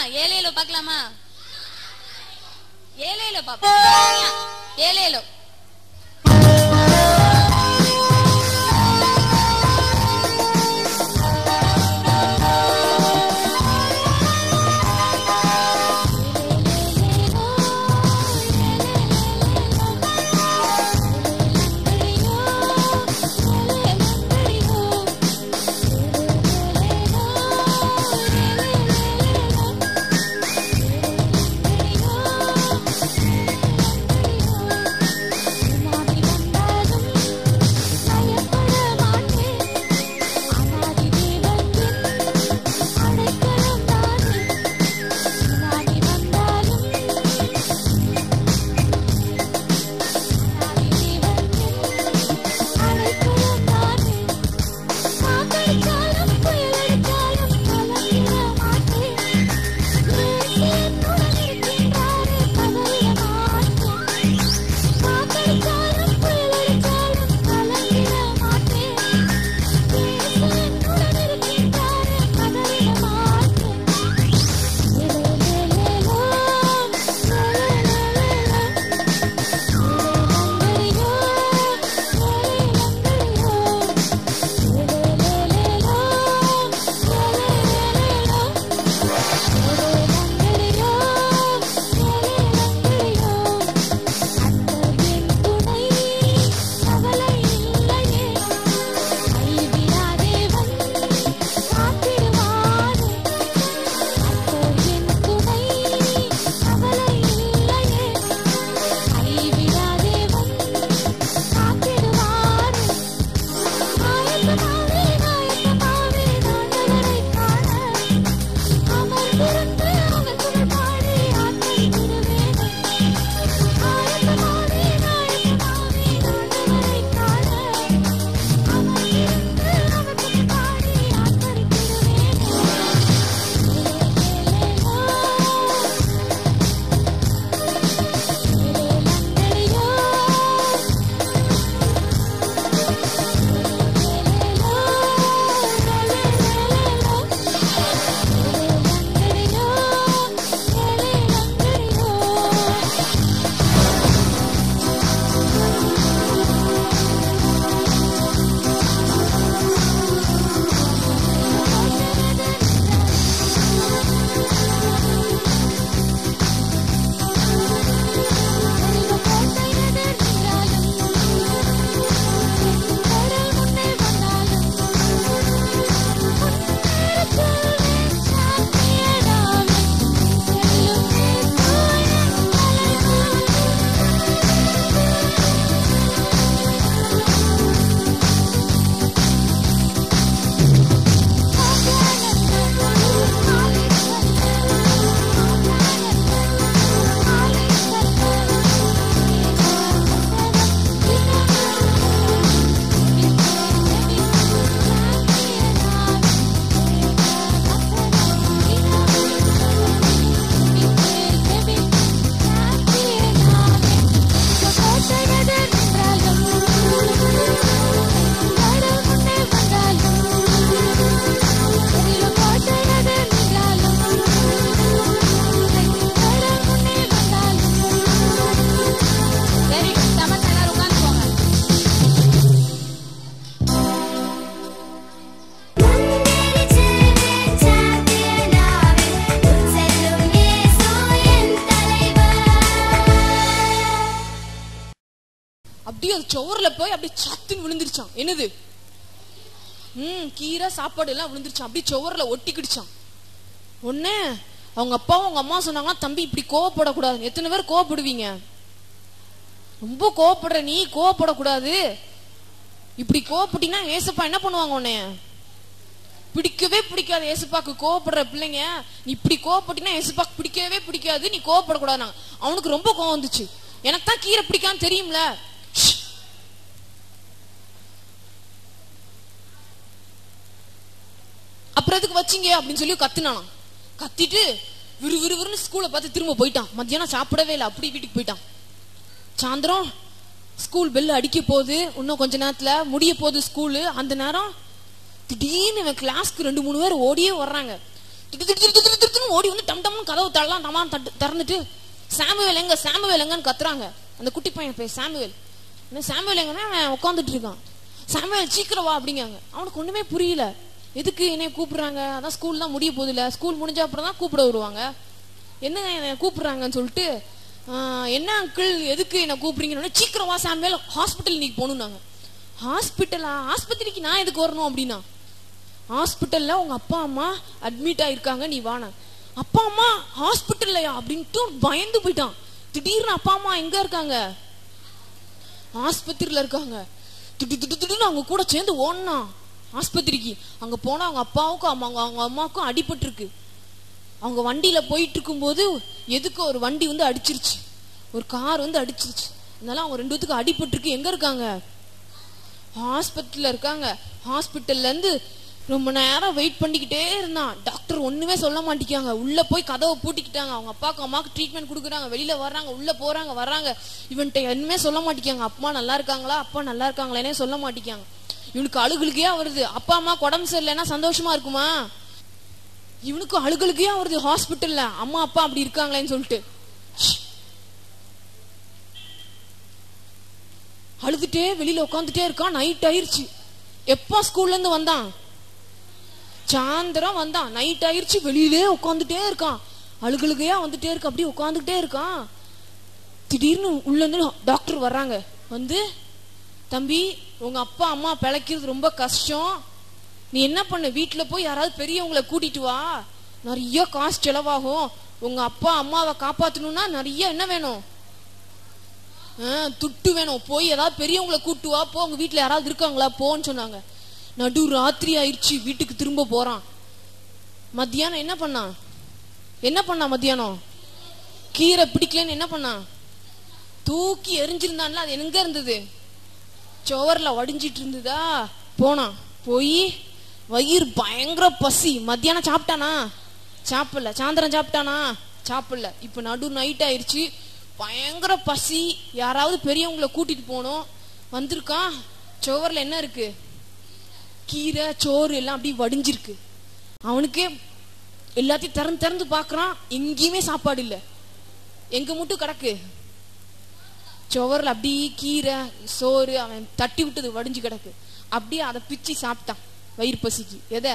ஏலேலோ பார்க்கலாமா ஏலேலோ பாப்போம் ஏலேலோ சரி சமத்த எல்லாரும் உட்கார்ந்துக்கோங்க அப்படியே அது சோறுல போய் அப்படியே சத்துன்னு விழுந்துருச்சான் என்னது ம் கீரை சாப்பாடு எல்லாம் விழுந்துருச்சான் அப்படியே சோறுல ஒட்டிக்கிடுச்சான் ஒண்ணே அவங்க அப்பாவும் அவங்க அம்மா சொன்னாங்க தம்பி இப்படி கோவப்படக்கூடாது எத்தனை பேர் கோவப்படுவீங்க ரொம்ப கோவப்படுற நீ கோவப்படக்கூடாது இப்படி கோவப்பட்டீங்கன்னா ஏசப்பா என்ன பண்ணுவாங்க உன்னை பிடிக்கவே பிடிக்காது ஏசப்பாக்கு கோவப்படுற பிள்ளைங்க நீ இப்படி கோவப்பட்டீங்கன்னா ஏசப்பாக்கு பிடிக்கவே பிடிக்காது நீ கோவப்படக்கூடாது அவனுக்கு ரொம்ப கோவம் வந்துச்சு எனக்கு தான் கீரை பிடிக்கான்னு தெரியும்ல ஷ். அப்புறம் எதுக்கு வச்சீங்க அப்படின்னு சொல்லி கத்துனானாம் கத்திட்டு விறு விறு விறுன்னு ஸ்கூலை பார்த்து திரும்ப போயிட்டான் மத்தியானம் சாப்பிடவே இல்லை அப்படி வீட்டுக்கு போயிட்டான் சாயந்தரம் ஸ்கூல் பெல் அடிக்க போகுது இன்னும் கொஞ்ச நேரத்துல முடிய போகுது ஸ்கூலு அந்த நேரம் திடீர்னு இவன் கிளாஸ்க்கு ரெண்டு மூணு பேர் ஓடியே வர்றாங்க திடு திடு திடு திடு திடுன்னு டம்முன்னு ஓடி வந்து டம் டம்னு கதவு தள்ளலாம் டமான் தட்டு திறந்துட்டு சாமுவேல் எங்க சாமுவேல் எங்கன்னு கத்துறாங்க அந்த குட்டி பையன் பேர் சாமுவேல் என்ன சாமுவேல் எங்கன்னா அவன் உட்காந்துட்டு இருக்கான் சாமுவேல் சீக்கிரம் வா அப்படிங்காங்க அவனுக்கு ஒண்ணுமே புரியல எதுக்கு என்னைய கூப்பிடுறாங்க அதான் ஸ்கூல் தான் முடிய போகுது இல்ல ஸ்கூல் முடிஞ்ச அப்புறம் தான் கூப்பிட வருவாங்க என்ன என்னை கூப்பிடுறாங்கன்னு சொல்லிட்டு "ஆஹ், என்ன அங்கிள் எதுக்கு என்ன கூப்பிடுறீங்கன்னு சீக்கிரம் வா சாமுவேல் ஹாஸ்பிட்டல் இன்னைக்கு போகணும்னாங்க ஹாஸ்பிட்டலா ஆஸ்பத்திரிக்கு நான் எதுக்கு வரணும் அப்படின்னா ஹாஸ்பிட்டல்ல உங்க அப்பா அம்மா அட்மிட் ஆயிருக்காங்க நீ வான அப்பா அம்மா ஹாஸ்பிட்டல்லையா அப்படின்ட்டு பயந்து போயிட்டான் திடீர்னு அப்பா அம்மா எங்க இருக்காங்க ஆஸ்பத்திரியில இருக்காங்க திட்டு திட்டு திட்டுன்னு அவங்க கூட சேர்ந்து ஓடனான் ஆஸ்பத்திரிக்கு அங்க போனா அவங்க அப்பாவுக்கும் அம்மா அவங்க அவங்க அம்மாவுக்கும் அடிபட்டிருக்கு அவங்க வண்டியில போயிட்டு இருக்கும்போது எதுக்கு ஒரு வண்டி வந்து அடிச்சிருச்சு ஒரு கார் வந்து அடிச்சிருச்சு அதனால அவங்க ரெண்டு பேத்துக்கு அடிபட்டிருக்கு எங்க இருக்காங்க ஹாஸ்பிட்டல்ல இருக்காங்க ஹாஸ்பிட்டல்ல இருந்து ரொம்ப நேரம் வெயிட் பண்ணிக்கிட்டே இருந்தான் டாக்டர் ஒண்ணுமே சொல்ல மாட்டேங்காங்க உள்ள போய் கதவை பூட்டிக்கிட்டாங்க அவங்க அப்பாவுக்கு அம்மாவுக்கு ட்ரீட்மெண்ட் கொடுக்குறாங்க வெளியில வர்றாங்க உள்ள போறாங்க வர்றாங்க இவன்ட்ட எதுவுமே சொல்ல மாட்டேங்காங்க அப்பா நல்லா இருக்காங்களா அப்பா நல்லா இருக்காங்களேனே சொல்ல மாட்டேங்காங்க இவனுக்கு அழுகுலுக்கே வருது அப்பா அம்மா உடம்பு சரியில்லைன்னா சந்தோஷமா இருக்குமா இவனுக்கு அழுகலுக்கே வருது ஹாஸ்பிட்டல்ல அம்மா அப்பா அப்படி இருக்காங்களேன்னு சொல்லிட்டு அழுதுட்டே வெளியில உட்காந்துட்டே இருக்கான் நைட் ஆயிருச்சு எப்போ ஸ்கூல்ல இருந்து வந்தான் சாயந்தரம் வந்தான் நைட் ஆயிருச்சு வெளியிலே உட்காந்துட்டே இருக்கான் அழுகழுகையா வந்துட்டே இருக்கு அப்படியே உட்காந்துக்கிட்டே இருக்கான் திடீர்னு உள்ள இருந்து டாக்டர் வர்றாங்க வந்து தம்பி உங்க அப்பா அம்மா பிழைக்கிறது ரொம்ப கஷ்டம் நீ என்ன பண்ணு வீட்டுல போய் யாராவது பெரியவங்களை கூட்டிட்டு வா நிறைய காசு செலவாகும் உங்க அப்பா அம்மாவை காப்பாத்தணும்னா நிறைய என்ன வேணும் ஆ, துட்டு வேணும் போய் ஏதாவது பெரியவங்களை கூட்டு வா போ உங்க வீட்டுல யாராவது இருக்காங்களா போன்னு சொன்னாங்க நடு ராத்திரி ஆயிடுச்சு வீட்டுக்கு திரும்ப போறான் மத்தியானம் என்ன பண்ணான் என்ன பண்ணான் மத்தியானம் கீரை பிடிக்கலன்னு என்ன பண்ணான் தூக்கி எரிஞ்சிருந்தான்ல அது எங்க இருந்தது சுவர்ல வடிஞ்சிட்டு இருந்ததா போனான் போய் வயிறு பயங்கர பசி மத்தியானம் சாப்பிட்டானா சாப்பிடல சாயந்தரம் சாப்பிட்டானா சாப்பிடல இப்ப நடு நைட் ஆயிருச்சு பயங்கர பசி யாராவது பெரியவங்களை கூட்டிட்டு போகணும் வந்திருக்கான் சுவர்ல என்ன இருக்கு கீரை சோறு எல்லாம் அப்படி வடிஞ்சிருக்கு அவனுக்கே எல்லாத்தையும் திறந்து திறந்து பார்க்கறான் எங்கேயுமே சாப்பாடு இல்ல எங்க மட்டும் கிடக்கு சுவர்ல அப்படியே கீரை சோறு அவன் தட்டி விட்டது வடிஞ்சு கிடக்கு அப்படியே அதை பிச்சு சாப்பிட்டான் வயிறு பசிக்கு எதை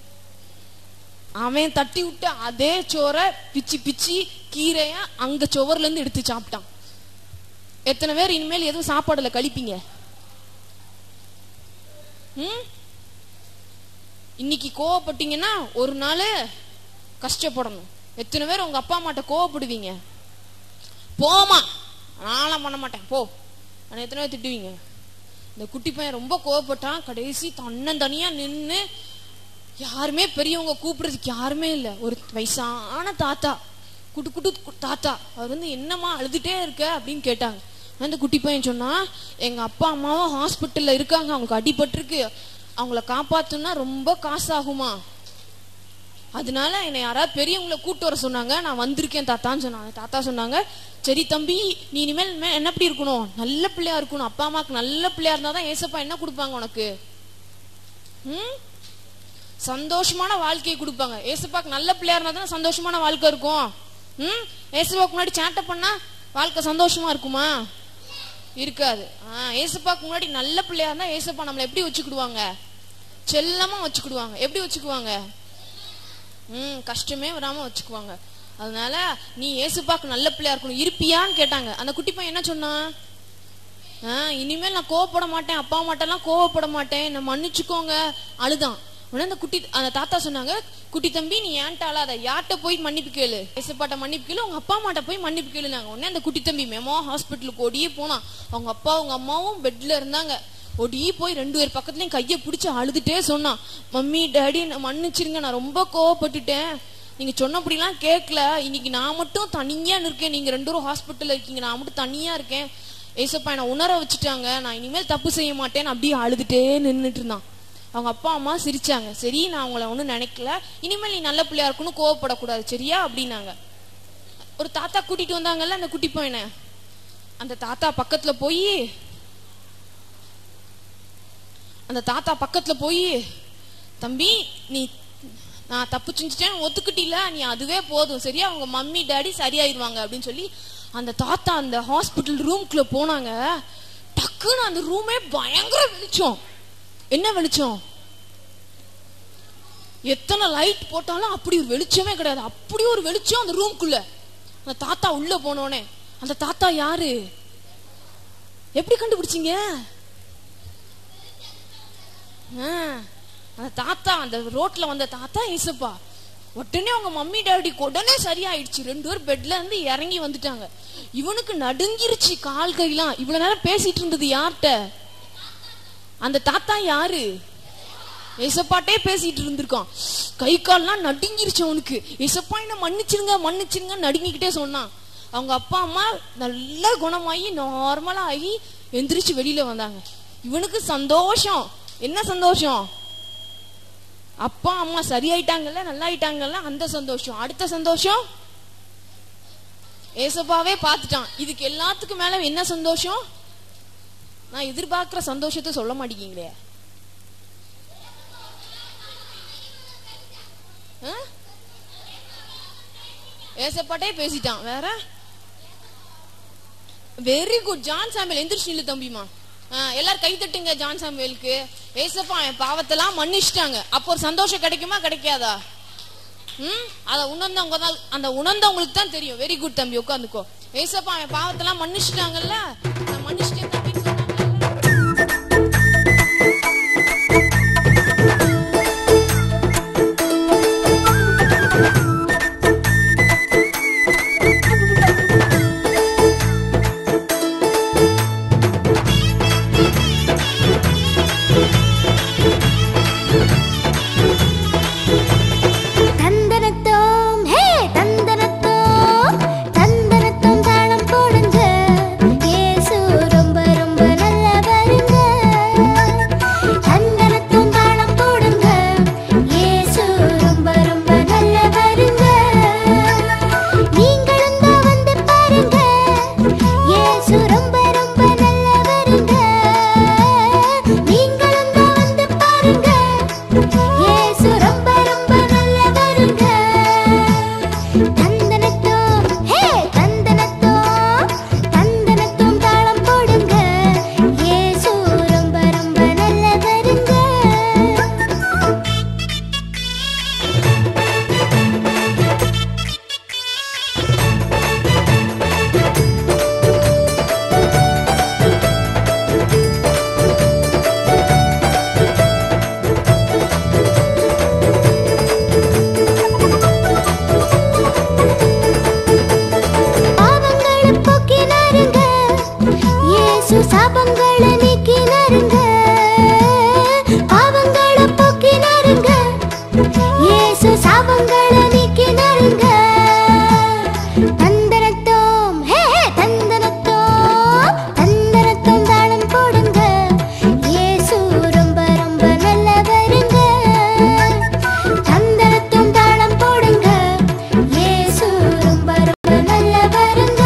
அவன் தட்டி விட்ட அதே சோறை பிச்சு பிச்சு கீரைய அங்க சுவர்ல இருந்து எடுத்து சாப்பிட்டான் எத்தனை பேர் இனிமேல் எதுவும் சாப்பாடுல கழிப்பீங்க ம்? இன்னைக்கு கோவப்பட்டீங்கன்னா ஒரு நாள் கஷ்டப்படணும் எத்தனை பேர் உங்க அப்பா அம்மாட்ட கோவப்படுவீங்க போமா நான்லாம் பண்ண மாட்டேன் போ நான் எத்தனை பேர் திட்டுவீங்க இந்த குட்டி பையன் ரொம்ப கோவப்பட்டான் கடைசி தன்னந்தனியா நின்னு யாருமே பெரியவங்க கூப்பிடுறதுக்கு யாருமே இல்ல ஒரு வயசான தாத்தா குட்டு குட்டு கு- தாத்தா அவர் வந்து என்னம்மா அழுதுட்டே இருக்க அப்படின்னு கேட்டாங்க அந்த குட்டி பையன் சொன்னா எங்க அப்பா அம்மாவும் ஹாஸ்பிட்டல்ல இருக்காங்க அவங்களுக்கு அடிபட்டிருக்கு அவங்கள காப்பாத்தணும்னா ரொம்ப காசு ஆகுமா அதனால என்னை யாராவது பெரியவங்களை கூட்டு வர சொன்னாங்க நான் வந்திருக்கேன் தாத்தான்னு சொன்னாங்க தாத்தா சொன்னாங்க சரி தம்பி நீ இனிமேல் மே- என்ன எப்படி இருக்கணும் நல்ல பிள்ளையா இருக்கணும் அப்பா அம்மாவுக்கு நல்ல பிள்ளையா இருந்தாதான் ஏசப்பா என்ன கொடுப்பாங்க உனக்கு ம் சந்தோஷமான வாழ்க்கையை கொடுப்பாங்க ஏசப்பாக்கு நல்ல பிள்ளையா இருந்தா தானே சந்தோஷமான வாழ்க்கை இருக்கும் ம் ஏசப்பாக்கு முன்னாடி சேட்டை பண்ணா வாழ்க்கை சந்தோஷமா இருக்குமா இருக்காது ஆ ஏசப்பாக்கு முன்னாடி நல்ல பிள்ளையா இருந்தா ஏசப்பா நம்மளை எப்படி வச்சுக்கிடுவாங்க செல்லமா வச்சுக்கிடுவாங்க எப்படி வச்சுக்குவாங்க ம் கஷ்டமே வராம வச்சுக்குவாங்க அதனால நீ ஏசுப்பாக்கு நல்ல பிள்ளையா இருக்கணும் இருப்பியான்னு கேட்டாங்க அந்த குட்டி பையன் என்ன சொன்னான் ஆ, இனிமேல் நான் கோவப்பட மாட்டேன் அப்பா அம்மாட்டெல்லாம் கோவப்பட மாட்டேன் என்ன மன்னிச்சுக்கோங்க அழுதான் உடனே அந்த குட்டி அந்த தாத்தா சொன்னாங்க குட்டி தம்பி நீ ஏன்ட்ட அழாத யார்கிட்ட போய் மன்னிப்பு கேளு ஏசப்பாட்ட மன்னிப்பு கேளு உங்க அப்பா அம்மாட்ட போய் மன்னிப்பு கேளுனாங்க உடனே அந்த குட்டி தம்பி மெமோ ஹாஸ்பிட்டலுக்கு ஓடியே போனான் அவங்க அப்பா அவங்க அம்மாவும் பெட்ல இருந்தாங்க ஓடியே போய் ரெண்டு பேர் பக்கத்துலயும் கையை பிடிச்சு அழுதுட்டே சொன்னான் மம்மி டேடி என்னை மன்னிச்சிருங்க நான் ரொம்ப கோவப்பட்டுட்டேன் நீங்க சொன்னபடிலாம் கேட்கல இன்னைக்கு நான் மட்டும் தனியா இருக்கேன் நீங்க ரெண்டு பேரும் ஹாஸ்பிட்டல்ல இருக்கீங்க நான் மட்டும் தனியா இருக்கேன் ஏசப்பா என்னை உணர வச்சுட்டாங்க நான் இனிமேல் தப்பு செய்ய மாட்டேன்னு அப்படியே அழுதுட்டே நின்னுட்டு இருந்தான் அவங்க அப்பா அம்மா சிரிச்சாங்க சரி நான் உங்களை ஒன்றும் நினைக்கல இனிமேல் நீ நல்ல பிள்ளையா இருக்கணும் கோவப்படக்கூடாது சரியா அப்படின்னாங்க ஒரு தாத்தா கூட்டிட்டு வந்தாங்கல்ல அந்த குட்டி பையனை அந்த தாத்தா பக்கத்துல போய் அந்த தாத்தா பக்கத்துல போய் தம்பி நீ நான் தப்பு செஞ்சுட்டேன் ஒத்துக்கிட்டில நீ அதுவே போதும் சரியா உங்க மம்மி டாடி சரியாயிருவாங்க அப்படின்னு சொல்லி அந்த தாத்தா அந்த ஹாஸ்பிட்டல் ரூம்குள்ள போனாங்க டக்குன்னு அந்த ரூமே பயங்கர வெளிச்சம் என்ன வெளிச்சம் எத்தனை லைட் போட்டாலும் அப்படி ஒரு வெளிச்சமே கிடையாது அப்படி ஒரு வெளிச்சம் அந்த ரூம்குள்ள அந்த தாத்தா உள்ள போனோனே அந்த தாத்தா யாரு எப்படி கண்டுபிடிச்சீங்க ஆ, அந்த தாத்தா அந்த ரோட்ல வந்த தாத்தா ஏசப்பா உடனே அவங்க மம்மி டாடி உடனே சரியாயிடுச்சு ரெண்டு பேரும் பெட்ல இருந்து இறங்கி வந்துட்டாங்க இவனுக்கு நடுங்கிருச்சு கால் கையெல்லாம் இவ்வளவு நேரம் பேசிட்டு இருந்தது யார்கிட்ட அந்த தாத்தா யாரு ஏசப்பாட்டே பேசிட்டு இருந்திருக்கான் கை கால்லாம் நடுங்கிருச்சு அவனுக்கு ஏசப்பா என்ன மன்னிச்சிருங்க மன்னிச்சிருங்க நடுங்கிக்கிட்டே சொன்னான் அவங்க அப்பா அம்மா நல்லா குணமாகி நார்மலா ஆகி எந்திரிச்சு வெளியில வந்தாங்க இவனுக்கு சந்தோஷம் என்ன சந்தோஷம் அப்பா அம்மா சரியாயிட்டாங்கல்ல நல்லா ஆயிட்டாங்கல்ல அந்த சந்தோஷம் அடுத்த சந்தோஷம் ஏசப்பாவே பார்த்துட்டான் இதுக்கு எல்லாத்துக்கும் மேல என்ன சந்தோஷம் நான் எதிர்பார்க்கிற சந்தோஷத்தை சொல்ல மாட்டேங்கிறீங்களே ஆ? ஏசப்பாட்டே பேசிட்டான் வேற வெரி குட் ஜான் சாமுவேல் எந்திரிச்சு நில்லு தம்பிமா ஆ, எல்லாரும் கை தட்டுங்க ஜான் சாமுவேலுக்கு ஏசப்பா என் பாவத்தெல்லாம் மன்னிச்சிட்டாங்க அப்போ ஒரு சந்தோஷம் கிடைக்குமா கிடைக்காதா ம் அத உணர்ந்தவங்க தான் அந்த உணர்ந்தவங்களுக்கு தான் தெரியும் வெரி குட் தம்பி உட்காந்துக்கோ ஏசப்பா என் பாவத்தெல்லாம் மன்னிச்சிட்டாங்கல்ல நான் மன்னிச்சிட்டேன் தம்பின்னு சொன்னாங்கல்ல தந்தனத்தோம் ஹே தந்தனத்தோம் தந்தனத்தோம் தாளம் போடுங்க இயேசு ரொம்ப ரொம்ப நல்லவருங்க தந்தனத்தோம் தாளம் போடுங்க இயேசு ரொம்ப ரொம்ப நல்லவருங்க நீங்களும் தான் வந்து பாருங்க இயேசு ரொம்ப ரொம்ப நல்லவருங்க நீங்களும் தான் வந்து பாருங்க இயேசு ரொம்ப ரொம்ப நல்லவருங்க தந்தனத்தோம் ஹே தந்தனத்தோம் தந்தனத்தோம் தாளம் போடுங்க இயேசு ரொம்ப ரொம்ப நல்லவருங்க பாவங்களை போக்கினாருங்க இயேசு சாபங்களை நீக்கினாருங்க பாவங்களை போக்கினாருங்க இயேசு சாபங்களை நீக்கினாருங்க தந்தனத்தோம் ஹே ஹே தந்தனத்தோம் தந்தனத்தோம் தாளம் போடுங்க இயேசு ரொம்ப ரொம்ப நல்லவருங்க தந்தனத்தோம் தாளம் போடுங்க இயேசு ரொம்ப ரொம்ப நல்லவருங்க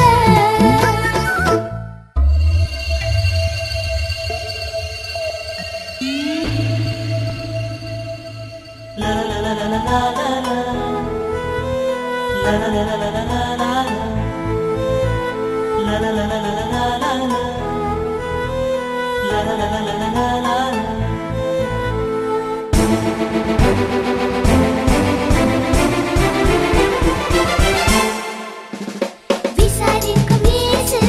விசாரிக்கும் இயேசு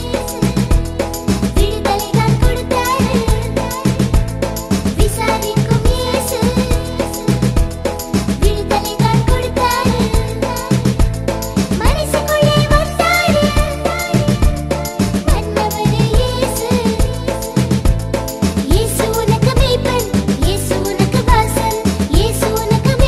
விடுதலை தான் கொடுத்தாரு விசாரிக்கும் இயேசு விடுதலை தான் கொடுத்தாரு மனசுக்குள்ளே வந்தாரு மன்னவரே இயேசு இயேசு உனக்கு மேய்ப்பன் இயேசு உனக்கு வாசல் இயேசு உனக்கு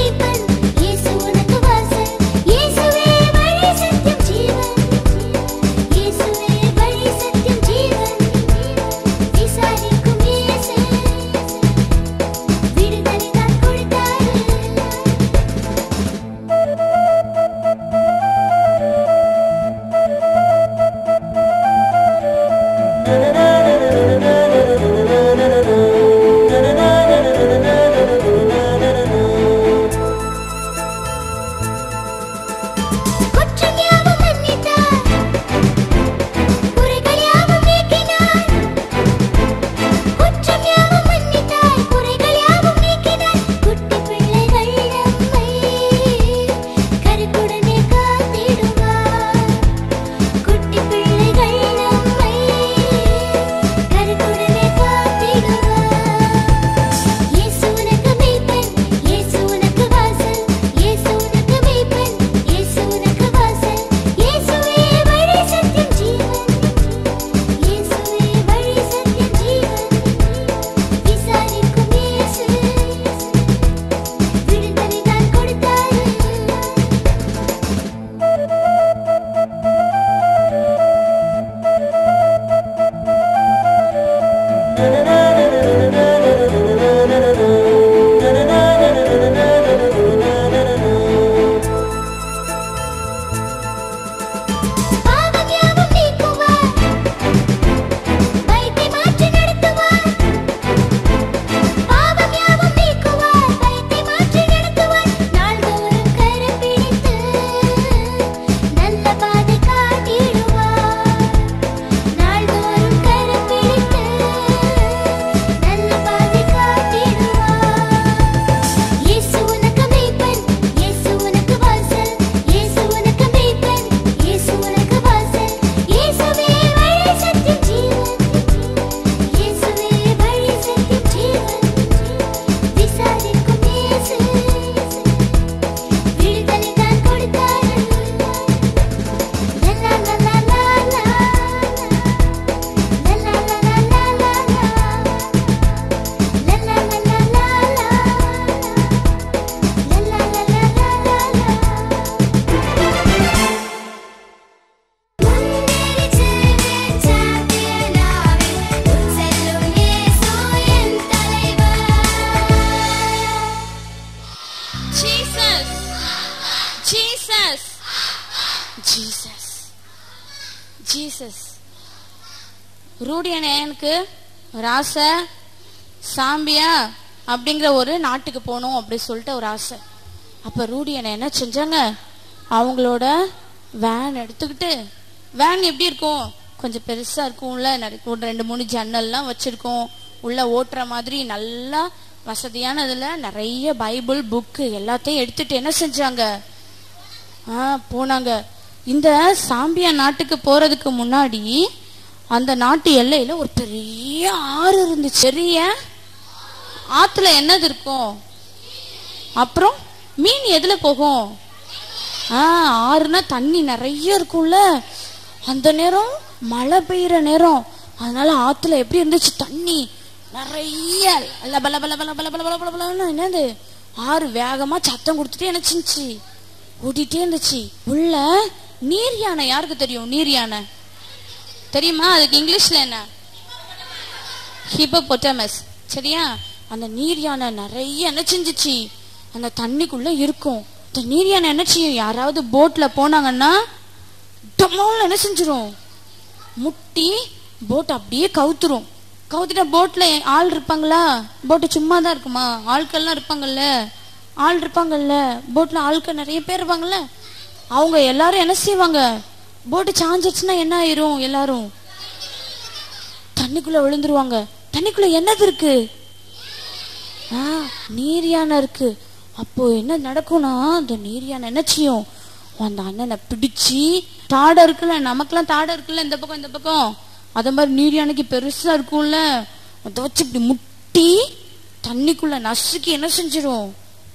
ஜீசஸ் ஜீசஸ் ஜீசஸ் ரூடி எனக்கு ஒரு ஆசை சாம்பியா அப்படிங்கிற ஒரு நாட்டுக்கு போகணும் அப்படி சொல்லிட்டு ஒரு ஆசை அப்ப ரூடி அண்ணன் என்ன செஞ்சாங்க அவங்களோட வேன் எடுத்துக்கிட்டு வேன் எப்படி இருக்கும் கொஞ்சம் பெருசா இருக்கும்ல நிறைய- ஒரு ரெண்டு மூணு ஜன்னல்லாம் வச்சிருக்கோம் உள்ள ஓட்டுற மாதிரி நல்லா வசதியானதுல நிறைய பைபிள் புக்கு எல்லாத்தையும் எடுத்துட்டு என்ன செஞ்சாங்க ஆ போனாங்க இந்த சாம்பியா நாட்டுக்கு போறதுக்கு முன்னாடி அந்த நாட்டு எல்லையில ஒரு பெரிய ஆறு இருந்துச்சு பெரிய ஆத்துல என்னது இருக்கும் அப்புறம் மீன் எதுல போகும் ஆ ஆறுனா தண்ணி நிறைய இருக்கும்ல அந்த நேரம் மழை பெய்யுற நேரம் அதனால ஆத்துல எப்படி இருந்துச்சு தண்ணி நிறைய லப லப லப லப லப லப லப லபன்னு என்னது ஆறு வேகமா சத்தம் கொடுத்துட்டே என்ன செஞ்சுச்சு ஓடிட்டே இருந்துச்சு உள்ள நீர் யானை யாருக்கு தெரியும் நீர் யானை தெரியுமா அதுக்கு இங்கிலீஷ்ல என்ன ஹிப்போபொட்டமஸ் சரியா அந்த நீர் யானை நிறைய என்ன செஞ்சுச்சு அந்த தண்ணிக்குள்ள இருக்கும் இந்த நீர் யானை என்ன செய்யும் யாராவது போட்ல போனாங்கன்னா டமால் என்ன செஞ்சிரும் முட்டி போட் அப்படியே கவுத்துரும் கவுத்துட்டா போட்ல ஆள் இருப்பாங்களா போட்டு சும்மா தான் இருக்குமா ஆட்கள்லாம் இருப்பாங்கல்ல ஆள் இருப்பாங்கல்ல போட்ல ஆட்கள் நிறைய பேர் இருப்பாங்கல்ல அவங்க எல்லாரும் என்ன செய்வாங்க போட்டு சாஞ்சிச்சுன்னா என்ன ஆயிரும் எல்லாரும் தண்ணிக்குள்ள விழுந்துருவாங்க தண்ணிக்குள்ள என்னது இருக்கு ஆ நீர் யானை இருக்கு அப்போ என்ன நடக்கும்னா அந்த நீர் யானை என்ன செய்யும் அந்த அண்ணனை பிடிச்சி தாடை இருக்குல்ல நமக்கெல்லாம் தாடை இருக்குல்ல இந்த பக்கம் இந்த பக்கம் அத மாதிரி நீர் யானைக்கு பெருசா இருக்கும்ல அதை வச்சு இப்படி முட்டி தண்ணிக்குள்ள நசுக்கி என்ன செஞ்சிரும்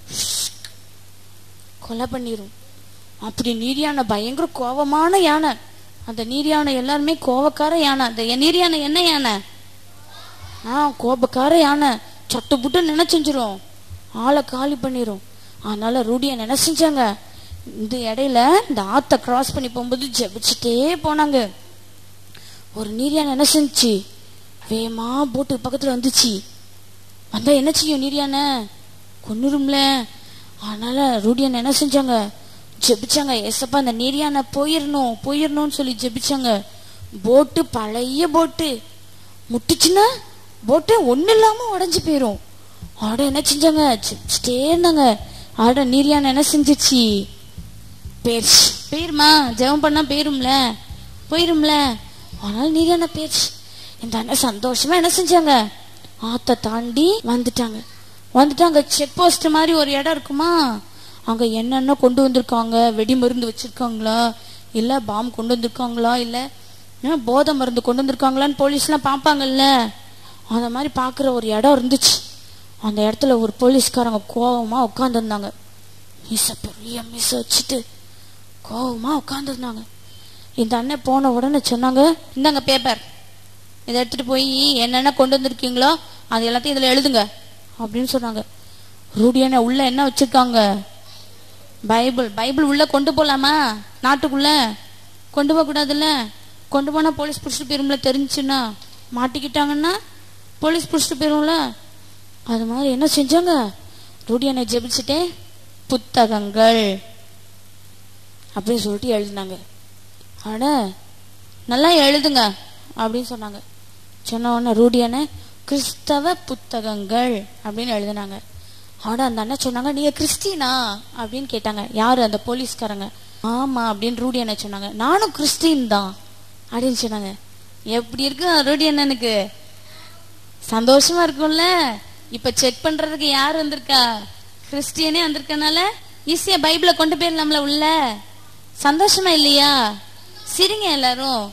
கொலை பண்ணிரும் அப்படி நீர் யானை பயங்கர கோவமான யானை அந்த நீர் யானை எல்லாருமே கோவக்கார யானை அந்த நீர் யானை என்ன யானை ஆ கோபக்கார யானை சட்டு புட்டு நினைச்சிஞ்சிரும் ஆளை காலி பண்ணிரும் அதனால ரூடியை என்ன செஞ்சாங்க இந்த இடையில இந்த ஆத்த கிராஸ் பண்ணி போகும்போது ஜெபிச்சுட்டே போனாங்க ஒரு நீரியான என்ன செஞ்சுச்சு வேமா போட்டு பக்கத்துல வந்துச்சு வந்தா என்ன செய்யும் நீரியான கொன்னுரும்ல அதனால ரூடியன் என்ன செஞ்சாங்க ஜெபிச்சாங்க ஏசப்பா அந்த நீரியான போயிடணும் போயிடணும்னு சொல்லி ஜெபிச்சாங்க போட்டு பழைய போட்டு முட்டுச்சுன்னா போட்டு ஒண்ணு இல்லாம உடைஞ்சு போயிரும் ஆட என்ன செஞ்சாங்க ஜெபிச்சுட்டே இருந்தாங்க ஆட நீரியான என்ன செஞ்சுச்சு பேர்ச்சு பேருமா ஜெபம் பண்ணா பேரும்ல போயிரும்ல ஆனால் நீரியான பேர்ச்சு இந்த அண்ணன் சந்தோஷமா என்ன செஞ்சாங்க ஆத்த தாண்டி வந்துட்டாங்க வந்துட்டாங்க செக் போஸ்ட் மாதிரி ஒரு இடம் இருக்குமா அங்க என்னென்ன கொண்டு வந்திருக்காங்க வெடி மருந்து வச்சிருக்காங்களா இல்ல பாம் கொண்டு வந்திருக்காங்களா இல்ல ஆ, போதை மருந்து கொண்டு வந்திருக்காங்களான்னு போலீஸ்லாம் பார்ப்பாங்கல்ல அந்த மாதிரி பார்க்குற ஒரு இடம் இருந்துச்சு அந்த இடத்துல ஒரு போலீஸ்காரங்க கோவமா உட்காந்துருந்தாங்க மீச பெரிய மீச வச்சுட்டு கோவமா உட்காந்துருந்தாங்க இந்த அண்ணன் போன உடனே சொன்னாங்க இந்தாங்க பேப்பர் இதை எடுத்துட்டு போய் என்னென்ன கொண்டு வந்திருக்கீங்களோ அது எல்லாத்தையும் இதுல எழுதுங்க அப்படின்னு சொன்னாங்க ரூடியான உள்ள என்ன வச்சிருக்காங்க பைபிள் பைபிள் உள்ள கொண்டு போலாமா நாட்டுக்குள்ள கொண்டு போக கூடாதுல்ல கொண்டு போனா போலீஸ் பிடிச்சிட்டு போயிரும்ல தெரிஞ்சுன்னா மாட்டிக்கிட்டாங்கன்னா போலீஸ் பிடிச்சிட்டு போயிரும்ல அது மாதிரி என்ன செஞ்சாங்க ரூடியானை ஜெபிச்சுட்டே புத்தகங்கள் அப்படின்னு சொல்லிட்டு எழுதினாங்க ஆனா நல்லா எழுதுங்க அப்படின்னு சொன்னாங்க சொன்ன உடனே ரூடியான கிறிஸ்தவ புத்தகங்கள் அப்படின்னு எழுதினாங்க ஆனா அந்த அண்ணன் சொன்னாங்க நீங்க கிறிஸ்டினா அப்படின்னு கேட்டாங்க யாரு அந்த போலீஸ்காரங்க ஆமா அப்படின்னு ரூடி அண்ணன் சொன்னாங்க நானும் கிறிஸ்டின் தான் அப்படின்னு சொன்னாங்க எப்படி இருக்கு ரூடி அண்ணனுக்கு சந்தோஷமா இருக்கும்ல இப்ப செக் பண்றதுக்கு யார் வந்திருக்கா கிறிஸ்டியனே வந்திருக்கனால ஈஸியா பைபிளை கொண்டு போயிடலாம்ல உள்ள சந்தோஷமா இல்லையா சிரிங்க எல்லாரும்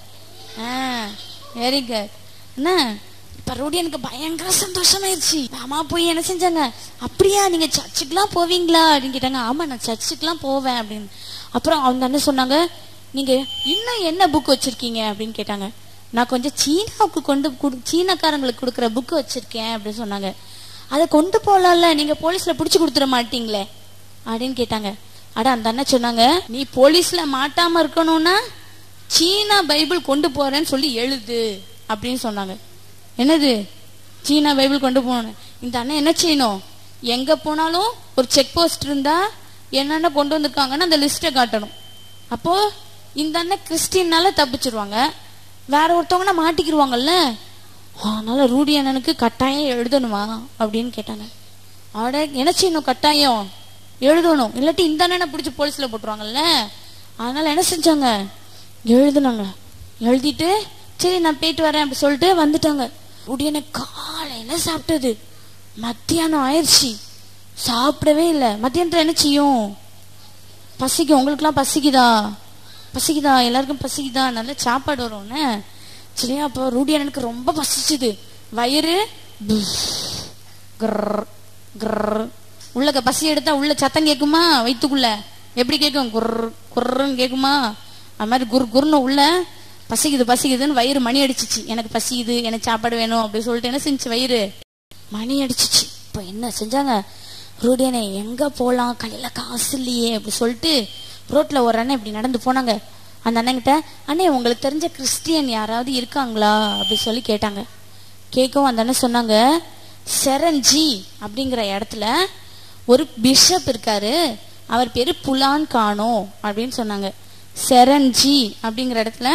வெரி குட் என்ன இப்ப ரூடியனுக்கு பயங்கர சந்தோஷமாயிருச்சு அம்மா போய் என்ன செஞ்சாங்க அப்படியா நீங்க சர்ச்சுக்குலாம் போவீங்களா அப்படின்னு கேட்டாங்க ஆமா நான் சர்ச்சுக்குலாம் போவேன் அப்படின்னு அப்புறம் அவங்க என்ன சொன்னாங்க நீங்க இன்னும் என்ன புக் வச்சிருக்கீங்க அப்படின்னு கேட்டாங்க நான் கொஞ்சம் சீனாவுக்கு கொண்டு குடு- சீனக்காரங்களுக்கு கொடுக்குற புக் வச்சிருக்கேன் அப்படின்னு சொன்னாங்க அதை கொண்டு போகலாம்ல நீங்க போலீஸ்ல புடிச்சு கொடுத்துட மாட்டீங்களே அப்படின்னு கேட்டாங்க அட அந்த அண்ணன் சொன்னாங்க நீ போலீஸ்ல மாட்டாம இருக்கணும்னா சீனா பைபிள் கொண்டு போறேன்னு சொல்லி எழுது அப்படின்னு சொன்னாங்க என்னது சீனா பைபிள் கொண்டு போகணும் இந்த அண்ணன் என்ன செய்யணும் எங்க போனாலும் ஒரு செக் போஸ்ட் இருந்தா என்னென்ன கொண்டு வந்திருக்காங்கன்னு அந்த லிஸ்ட்டை காட்டணும் அப்போ இந்த அண்ணன் கிறிஸ்டின்னால தப்பிச்சிருவாங்க வேற ஒருத்தவங்கன்னா மாட்டிக்கிருவாங்கல்ல அதனால ரூடி அண்ணனுக்கு கட்டாயம் எழுதணுமா அப்படின்னு கேட்டாங்க அவட என்ன செய்யணும் கட்டாயம் எழுதணும் இல்லாட்டி இந்த அண்ணனை பிடிச்சி போலீஸ்ல போட்டுருவாங்கல்ல அதனால என்ன செஞ்சாங்க எழுதுனாங்க எழுதிட்டு சரி நான் போயிட்டு வரேன் அப்படி சொல்லிட்டு வந்துட்டாங்க உடனே காலையில சாப்பிட்டது மத்தியானம் ஆயிடுச்சு சாப்பிடவே இல்லை மத்தியானத்துல என்ன செய்யும் பசிக்கும் உங்களுக்குலாம் பசிக்குதா பசிக்குதா எல்லாருக்கும் பசிக்குதா நல்ல சாப்பாடு வரும்னு சரியா அப்போ ரூடி எனக்கு ரொம்ப பசிச்சுது வயிறு புஸ், கிர்ர், கிர்ர். உள்ளக்க பசி எடுத்தா உள்ள சத்தம் கேக்குமா வயித்துக்குள்ள எப்படி கேட்கும் குர் குர்ன்னு கேக்குமா அது மாதிரி குர் குர்னு உள்ள பசிக்குது பசிக்குதுன்னு வயிறு மணி அடிச்சிச்சு எனக்கு பசிக்குது எனக்கு சாப்பாடு வேணும் அப்படி சொல்லிட்டு என்ன செஞ்சு வயிறு மணி அடிச்சிச்சு இப்போ என்ன செஞ்சாங்க ரூடியனே எங்க போலாம் கையில காசு இல்லையே அப்படி சொல்லிட்டு ரோட்ல ஒரு அண்ணன் இப்படி நடந்து போனாங்க அந்த அண்ணன்கிட்ட அண்ணே உங்களுக்கு தெரிஞ்ச கிறிஸ்டியன் யாராவது இருக்காங்களா அப்படி சொல்லி கேட்டாங்க கேட்கவும் அந்த அண்ணன் சொன்னாங்க செரஞ்சி அப்படிங்கிற இடத்துல ஒரு பிஷப் இருக்காரு அவர் பேரு புலான் கானோ அப்படின்னு சொன்னாங்க செரஞ்சி அப்படிங்கிற இடத்துல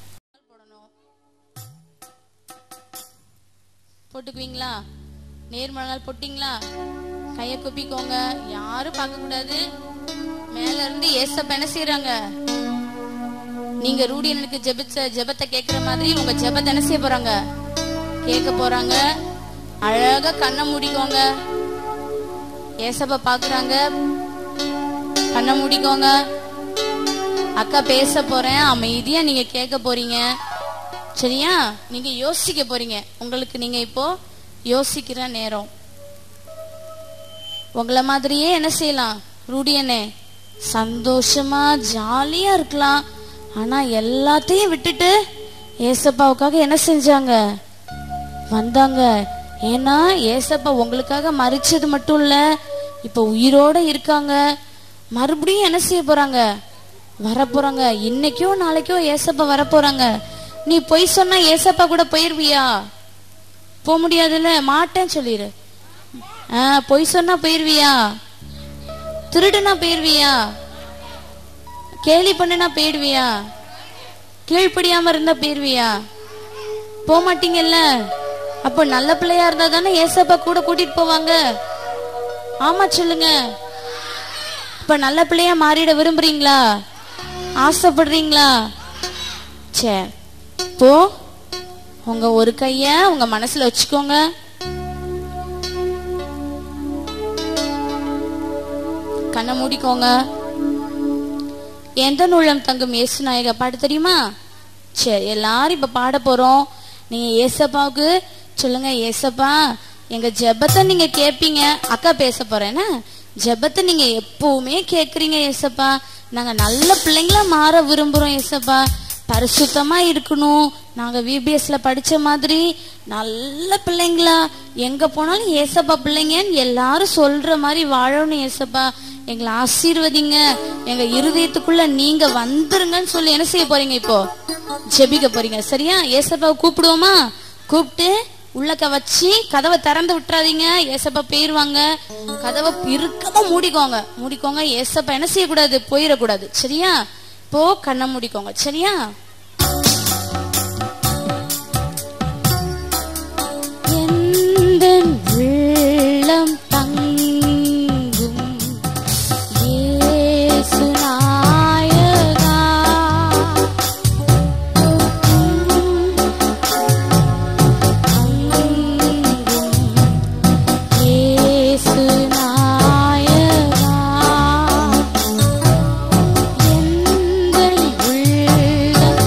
போட்டுக்குவீங்களா நேர்மலங்கள் போட்டீங்களா கைய குப்பிக்கோங்க யாரும் பார்க்க கூடாது மேல இருந்து ஏசப்ப என்ன செய்யறாங்க நீங்க ரூடியனுக்கு ஜெபிச்ச ஜெபத்தை கேக்குற மாதிரி உங்க ஜெபத்தை என்ன செய்ய போறாங்க கேட்க போறாங்க அழகா கண்ணை மூடிக்கோங்க ஏசப்ப பாக்குறாங்க கண்ணை மூடிக்கோங்க அக்கா பேச போறேன் அமைதியா நீங்க கேட்க போறீங்க சரியா நீங்க யோசிக்க போறீங்க உங்களுக்கு நீங்க இப்போ யோசிக்கிற நேரம் உங்களை மாதிரியே என்ன செய்யலாம் ரூடியனே சந்தோஷமா ஜாலியா இருக்கலாம் ஆனா எல்லாத்தையும் விட்டுட்டு ஏசப்பாவுக்காக என்ன செஞ்சாங்க வந்தாங்க ஏன்னா ஏசப்பா உங்களுக்காக மறிச்சது மட்டும் இல்ல இப்ப உயிரோட இருக்காங்க மறுபடியும் என்ன செய்ய போறாங்க வரப்போறாங்க இன்னைக்கோ நாளைக்கோ ஏசப்பா வரப்போறாங்க நீ பொய் சொன்னா ஏசப்பா கூட போயிருவியா போக முடியாதுல்ல மாட்டேன்னு சொல்லிடு ஆ பொய் சொன்னா போயிருவியா திருடுனா போயிருவியா கேலி பண்ணுனா போயிடுவியா கீழ்ப்படியாம இருந்தா போயிருவியா போக மாட்டீங்கல்ல அப்போ நல்ல பிள்ளையா இருந்தா தானே ஏசப்பா கூட கூட்டிட்டு போவாங்க ஆமா சொல்லுங்க இப்ப நல்ல பிள்ளையா மாறிட விரும்புறீங்களா ஆசைப்படுறீங்களா சே இப்போ உங்க ஒரு கைய உங்க மனசுல வச்சுக்கோங்க கண்ணை மூடிக்கோங்க எந்த நூலம் தங்கும் இயேசு நாயக பாட்டு தெரியுமா சரி எல்லாரும் இப்ப பாட போறோம் நீங்க ஏசப்பாவுக்கு சொல்லுங்க ஏசப்பா எங்க ஜெபத்தை நீங்க கேப்பீங்க அக்கா பேச போறேன்னா ஜெபத்தை நீங்க எப்பவுமே கேக்குறீங்க ஏசப்பா நாங்க நல்ல பிள்ளைங்களா மாற விரும்புறோம் ஏசப்பா பரிசுத்தமா இருக்கணும் நாங்க விபிஎஸ்ல படிச்ச மாதிரி நல்ல பிள்ளைங்களா எங்க போனாலும் ஏசப்பா பிள்ளைங்கன்னு எல்லாரும் சொல்ற மாதிரி வாழணும் ஏசப்பா எங்களை ஆசீர்வதிங்க எங்க இருதயத்துக்குள்ள நீங்க வந்துருங்கன்னு சொல்லி என்ன செய்ய போறீங்க இப்போ ஜெபிக்க போறீங்க சரியா ஏசப்பாவை கூப்பிடுவோமா கூப்பிட்டு உள்ளக்க வச்சு கதவை திறந்து விட்டுறாதீங்க ஏசப்பா போயிருவாங்க கதவை இறுக்கமா மூடிக்கோங்க மூடிக்கோங்க ஏசப்பா என்ன செய்யக்கூடாது போயிடக்கூடாது சரியா இப்போ கண்ணை மூடிக்கோங்க சரியா எந்தன் உள்ளம் தங்கும் இயேசு நாயகா இயேசு நாயகா எங்கள் உள்ளம்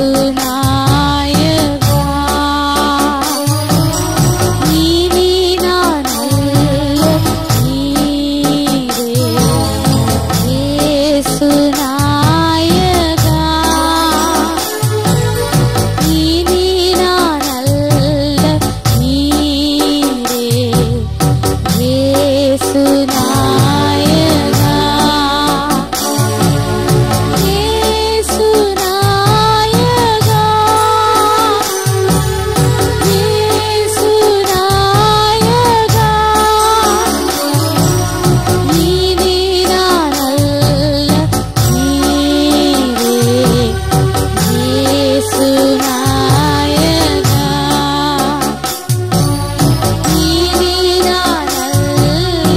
நாயகா நீதி நான் அல்ல நீரே இயேசு நாயகா நீதி நான் அல்ல நீரே இயேசு நாயகா இயேசு நாயகா இயேசு நாயகா நீதி நான் அல்ல நீரே இயேசு நாயகா நீதி நான் அல்ல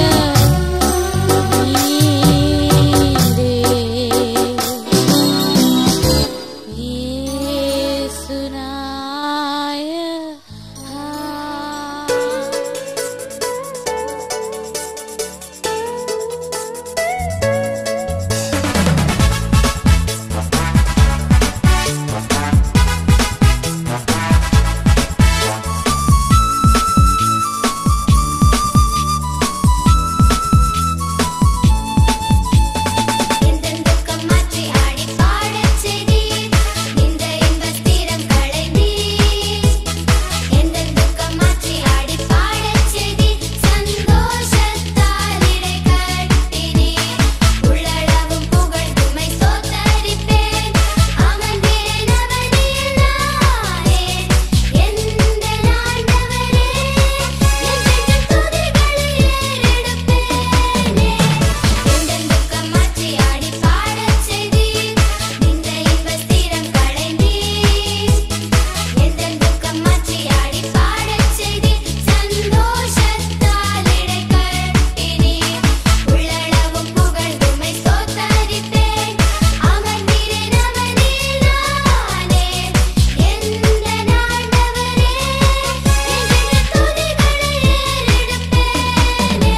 எந்தன் துக்கம் மாற்றி ஆடி பாடச் செய்தீர் இந்த இன்பத் தீரம் களைந்தீர் எந்தன் துக்கம் மாற்றி ஆடி பாடச் செய்தீர் சந்தோஷத்தால் இடை கட்டினீர் உள்ளளவும் புகழ் உம்மை ஸ்தோத்தரிப்பேன் அமர்ந்தேன் அவனில் நானே எந்த ஆண்டவரே என்றென்றும் துதிகளை ஏறெடுப்பேனே எந்தன் துக்கம் மாற்றி ஆடி பாடச் செய்தீர் இந்த இன்பத் தீரம் களைந்தீர் எந்தன் துக்கம் மாற்றி ஆடி பாடச் செய்தீர் சந்தோஷத்தால் இடை கட்டினீர் உள்ளளவும் புகழ் உம்மை ஸ்தோத்தரிப்பேன் அமர்ந்தீரேன் அவனில் நானே எந்த ஆண்டவரே என்றென்றும் துதிகளை ஏறெடுப்பேனே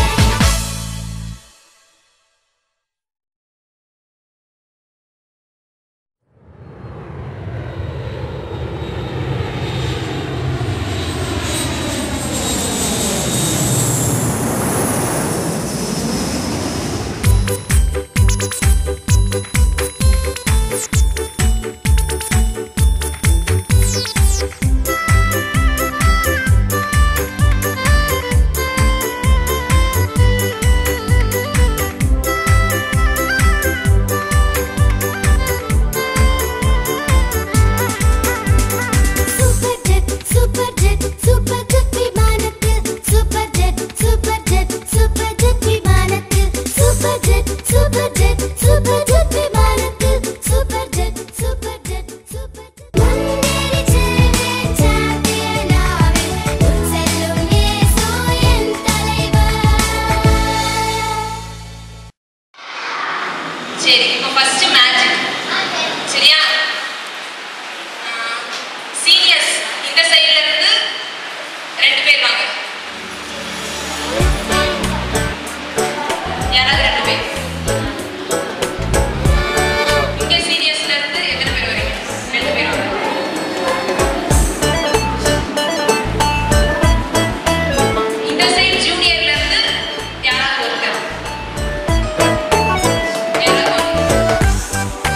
super jet super jet super jet விமானத்தில் super jet super jet super jet விமானத்தில் super jet super jet super jet விமானத்தில் super jet super jet super jet முன்னேறி செல்வேன் சாம்பியனாவே உன் செல்லும் இயேசு என் தலைவர் சரி இப்போ ஃபர்ஸ்ட் மேஜிக் சரியா சீனியர்ஸ் இந்த சைடுல இருந்து ரெண்டு பேர் வாங்க யாராவது ரெண்டு பேர் இங்க சீனியர்ஸ்ல இருந்து எத்தனை பேர் வரீங்க ரெண்டு பேர் வாங்க இந்த சைடு ஜூனியர்ல இருந்து யாராவது ஒருத்தர் யாராவது ஒருத்தர்.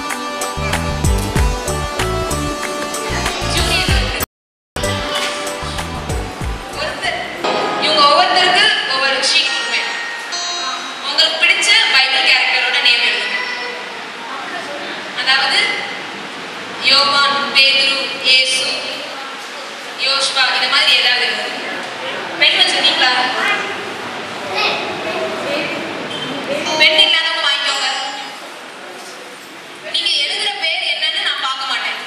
ஜூனியர் ஒருத்தர் இவங்க ஒவ்வொருத்தருக்கு ஒவ்வொரு ஷீட் கொடுப்பேன் உங்களுக்கு பிடிச்ச பைபிள் கேரக்டரோட நேம் எழுதுங்க அதாவது யோவான் பேதுரு இயேசு யோஷ்வா இந்த மாதிரி ஏதாவது எழுதுங்க பெண் வச்சிருக்கீங்களா பெண் இல்லாதவங்க வாங்கிக்கோங்க நீங்க எழுதுற பேர் என்னன்னு நான் பார்க்க மாட்டேன்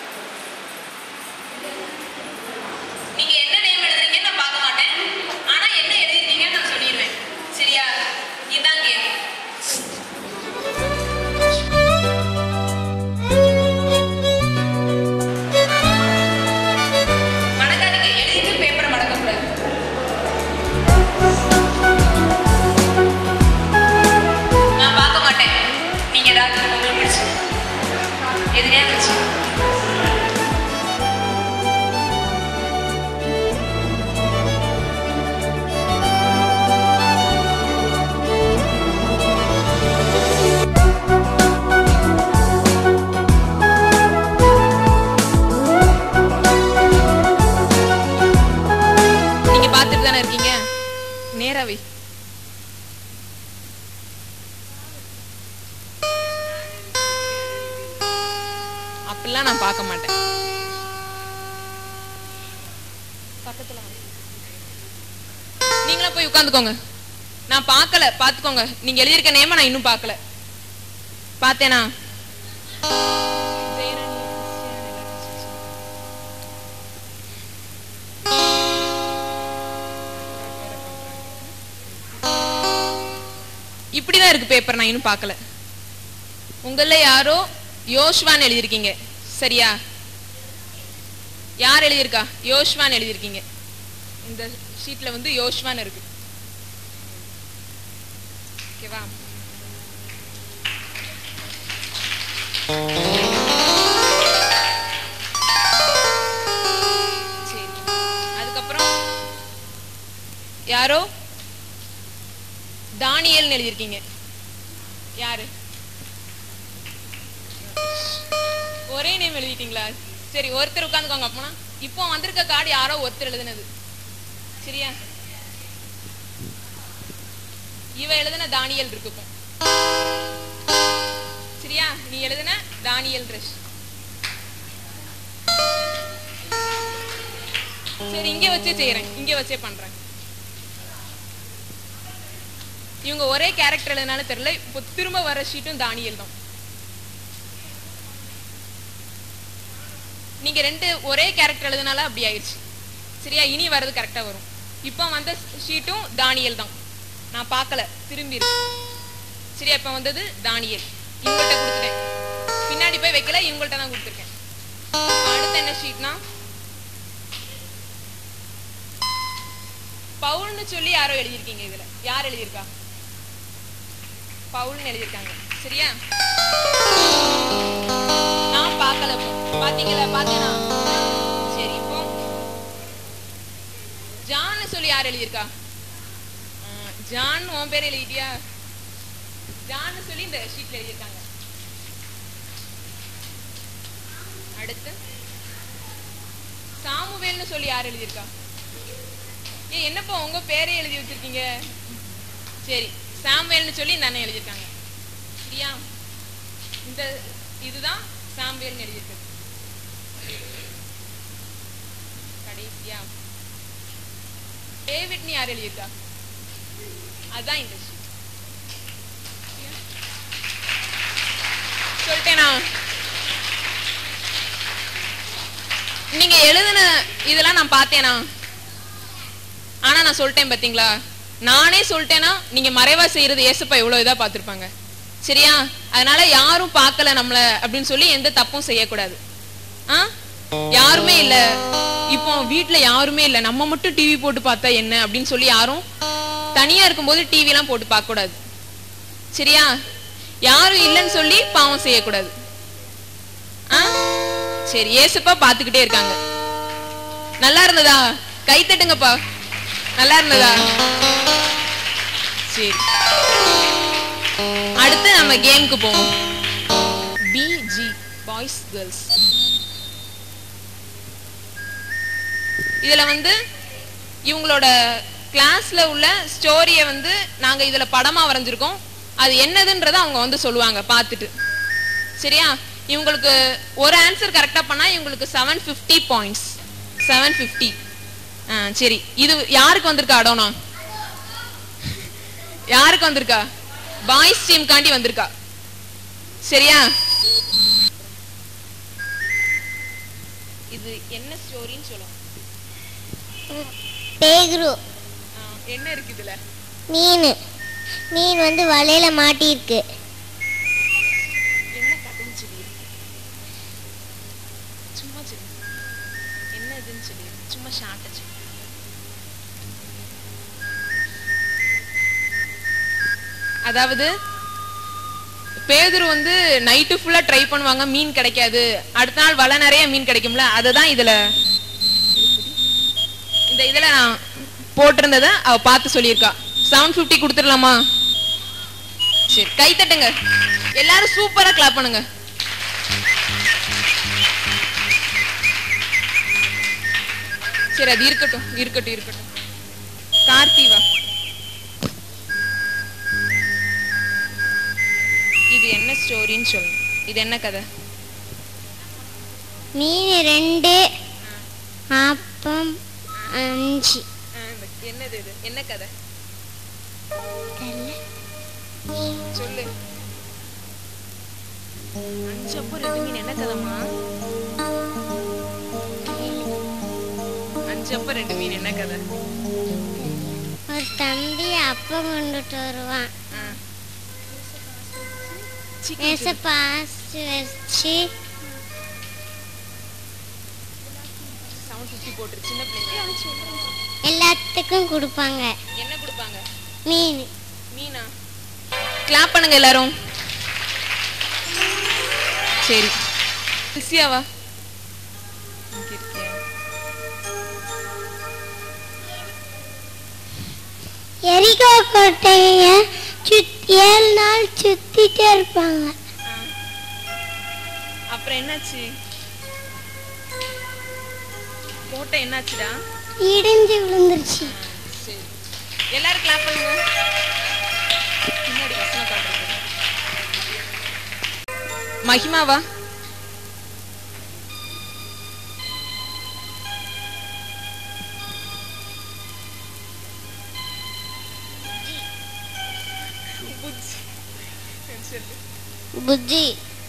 நீங்க என்ன நேம் எழுதுறீங்கன்னு நான் பார்க்க மாட்டேன் ஆனா என்ன எழுதிருக்கீங்கன்னு நான் சொல்லிடுவேன் சரியா இதுதான் கேம் மடக்காதீங்க எழுதிட்டு பேப்பரை மடக்கக்கூடாது நான் பார்க்க மாட்டேன் நீங்க ஏதாவது உங்களுக்கு பிடிச்சு எதிரியா இருந்துச்சு நீங்க பார்த்துட்டு தானே இருக்கீங்க நேராவே அப்படிலாம் நான் பார்க்க மாட்டேன் பக்கத்துல வாங்க. நீங்களா போய் உட்காந்துக்கோங்க நான் பார்க்கல பார்த்துக்கோங்க நீங்க எழுதியிருக்க நேம நான் இன்னும் பார்க்கல பார்த்தேனா இப்படிதான் இருக்கு பேப்பர் நான் இன்னும் பார்க்கல உங்கள யாரோ யோஷ்வான் எழுதியிருக்கீங்க சரியா யார் எழுதியிருக்கா யோஷ்வான் எழுதியிருக்கீங்க இந்த ஷீட்ல வந்து யோஷ்வான் இருக்கு ஓகேவா சரி அதுக்கப்புறம் யாரோ தானியல்னு எழுதியிருக்கீங்க யாரு ஒரே நேம் எழுதிட்டீங்களா சரி ஒருத்தர் உட்காந்துக்கோங்க அப்பனா இப்போ வந்திருக்க கார்டு யாரோ ஒருத்தர் எழுதுனது சரியா இவ எழுதுன தானியல் இருக்குக்கும் சரியா நீ எழுதுன தானியல் ரஷ் சரி இங்க வச்சே செய்யறேன் இங்க வச்சே பண்றேன் இவங்க ஒரே கேரக்டர் எழுதுனாலும் தெரியல இப்போ திரும்ப வர ஷீட்டும் தானியல் தான் நீங்க ரெண்டு ஒரே கேரக்டர் எழுதுனால அப்படி ஆயிடுச்சு சரியா இனி வர்றது கரெக்டா வரும் இப்போ வந்த ஷீட்டும் தானியல் தான் நான் பார்க்கல திரும்பி இருக்கு சரியா இப்போ வந்தது தானியல் இவங்கள்ட்ட கொடுத்துட்டேன் பின்னாடி போய் வைக்கல இவங்கள்ட்ட தான் கொடுத்துருக்கேன் இப்ப அடுத்து என்ன ஷீட்னா பவுல்னு சொல்லி யாரோ எழுதியிருக்கீங்க இதுல யார் எழுதியிருக்கா பவுல்னு எழுதியிருக்காங்க சரியா நான் பார்க்கல இப்போ பாத்தீங்களா பாத்தேனா சரி இப்போ ஜான்னு சொல்லி யார் எழுதியிருக்கா ஆ, ஜான் உன் பேர் எழுதிட்டியா ஜான்னு சொல்லி இந்த ஷீட்ல எழுதியிருக்காங்க அடுத்து சாமுவேல்னு சொல்லி யார் எழுதியிருக்கா ஏ என்னப்பா உங்க பேரே எழுதி வச்சிருக்கீங்க சரி சாம்வேல்னு சொல்லி இந்த அண்ணன் எழுதியிருக்காங்க சரியா இந்த இதுதான் சாம்வேல்னு எழுதியிருக்கு கடைசியா டேவிட்னு யார் எழுதியிருக்கா அதான் இந்த sheet. சரியா? சொல்லிட்டேனா நீங்க எழுதுன இதெல்லாம் நான் பார்த்தேனா ஆனா நான் சொல்லிட்டேன் பாத்தீங்களா நானே சொல்லிட்டேன்னா நீங்க மறைவா செய்யறது ஏசப்பா எவ்வளவு இதா பார்த்திருப்பாங்க சரியா அதனால யாரும் பார்க்கல நம்மள அப்படின்னு சொல்லி எந்த தப்பும் செய்யக்கூடாது ஆ யாருமே இல்ல இப்போ வீட்ல யாருமே இல்ல நம்ம மட்டும் டிவி போட்டு பார்த்தா என்ன அப்படின்னு சொல்லி யாரும் தனியா இருக்கும்போது டிவி எல்லாம் போட்டு பார்க்க கூடாது சரியா யாரும் இல்லைன்னு சொல்லி பாவம் செய்யக்கூடாது ஆ சரி ஏசப்பா பார்த்துக்கிட்டே இருக்காங்க நல்லா இருந்ததா கை தட்டுங்கப்பா நல்லா இருந்ததா சரி அடுத்து நம்ம கேமுக்கு போவோம் பிஜி பாய்ஸ் கேர்ள்ஸ் இதுல வந்து இவங்களோட கிளாஸ்ல உள்ள ஸ்டோரிய வந்து நாங்க இதுல படமா வரைஞ்சிருக்கோம் அது என்னதுன்றத அவங்க வந்து சொல்லுவாங்க பார்த்துட்டு சரியா இவங்களுக்கு ஒரு ஆன்சர் கரெக்டா பண்ணா இவங்களுக்கு seven fifty points seven fifty சரி இது யாருக்கு வந்திருக்கா அடோனா யாருக்கு வந்திருக்கா பாய்ஸ் டீம் காண்டி வந்திருக்கா சரியா இது என்ன ஸ்டோரின்னு சொல்லும் பேகுரு என்ன இருக்கு இதுல மீன் மீன் வந்து வலையில மாட்டியிருக்கு என்ன கதைன்னு சொல்லி சும்மா சொல்லு என்ன இதுன்னு சொல்லி சும்மா ஷார்ட்டா சொல்லு அதாவது பேதுரு வந்து நைட்டு ஃபுல்லா ட்ரை பண்ணுவாங்க மீன் கிடைக்காது அடுத்த நாள் வலை நிறைய மீன் கிடைக்கும்ல அதுதான் இதுல இந்த இதுல நான் போட்டிருந்தத அவ பார்த்து சொல்லியிருக்கா செவன் ஃபிஃப்டி கொடுத்துடலாமா சரி கை தட்டுங்க எல்லாரும் சூப்பரா கிளாப் பண்ணுங்க சரி அது இருக்கட்டும் இருக்கட்டும் இருக்கட்டும் கார்த்தி வா இது என்ன ஸ்டோரின்னு சொல்லுங்க இது என்ன கதை மீன் ரெண்டு அப்பம் அஞ்சு என்னது இது என்ன கதை சொல்லு அஞ்சு அப்போ ரெண்டு மீன் என்ன கதைமா அஞ்சு அப்போ ரெண்டு மீன் என்ன கதை ஒரு தம்பி அப்பம் கொண்டுட்டு வருவான் ஆ. மேச பாஸ்ட் வச்சு செவன் ஃபிஃப்டி போட்டுரு சின்ன பிள்ளைங்க எல்லாத்துக்கும் கொடுப்பாங்க என்ன கொடுப்பாங்க மீன் மீனா கிளாப் பண்ணுங்க எல்லாரும் சரி பிஸியாவா இங்க இருக்கியா எரிகோ கோட்டைய சுத் ஏழு நாள் சுத்திட்டே இருப்பாங்க அப்புறம் என்னாச்சு கோட்டை என்னாச்சுடா இடிஞ்சு விழுந்துருச்சு சரி எல்லாரும் கிளாப் பண்ணுங்க பின்னாடி வசனம் காட்டுறது மகிமாவா புஜ்ஜி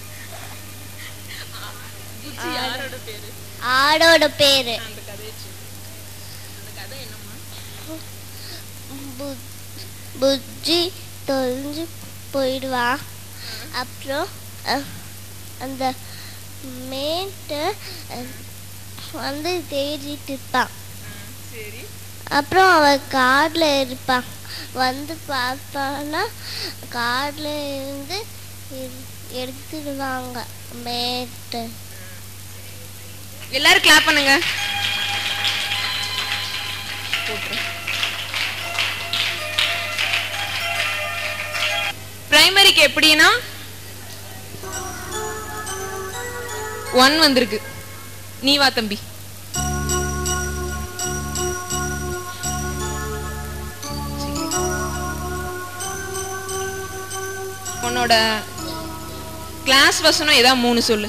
புஜ்ஜி யாரோட பேரு ஆடோட பேரு அந்த கதையை சொல்லு அந்த கதை என்னம்மா பு- புஜ்ஜி தொலைஞ்சு போயிடுவான் அப்புறம் அஹ், அந்த மேட்டை அஹ், வந்து தேடிட்டு இருப்பான் சரி அப்புறம் அவன் காட்டில் இருப்பான் வந்து பார்ப்பான்னா காட்டில் இருந்து எடு- எடுத்துடுவாங்க மேட்டை எல்லாரும் கிளாப் பண்ணுங்க பிரைமரிக்கு எப்படின்னா ஒன் வந்திருக்கு நீ வா தம்பி உன்னோட கிளாஸ் வசனம் ஏதாவது மூணு சொல்லு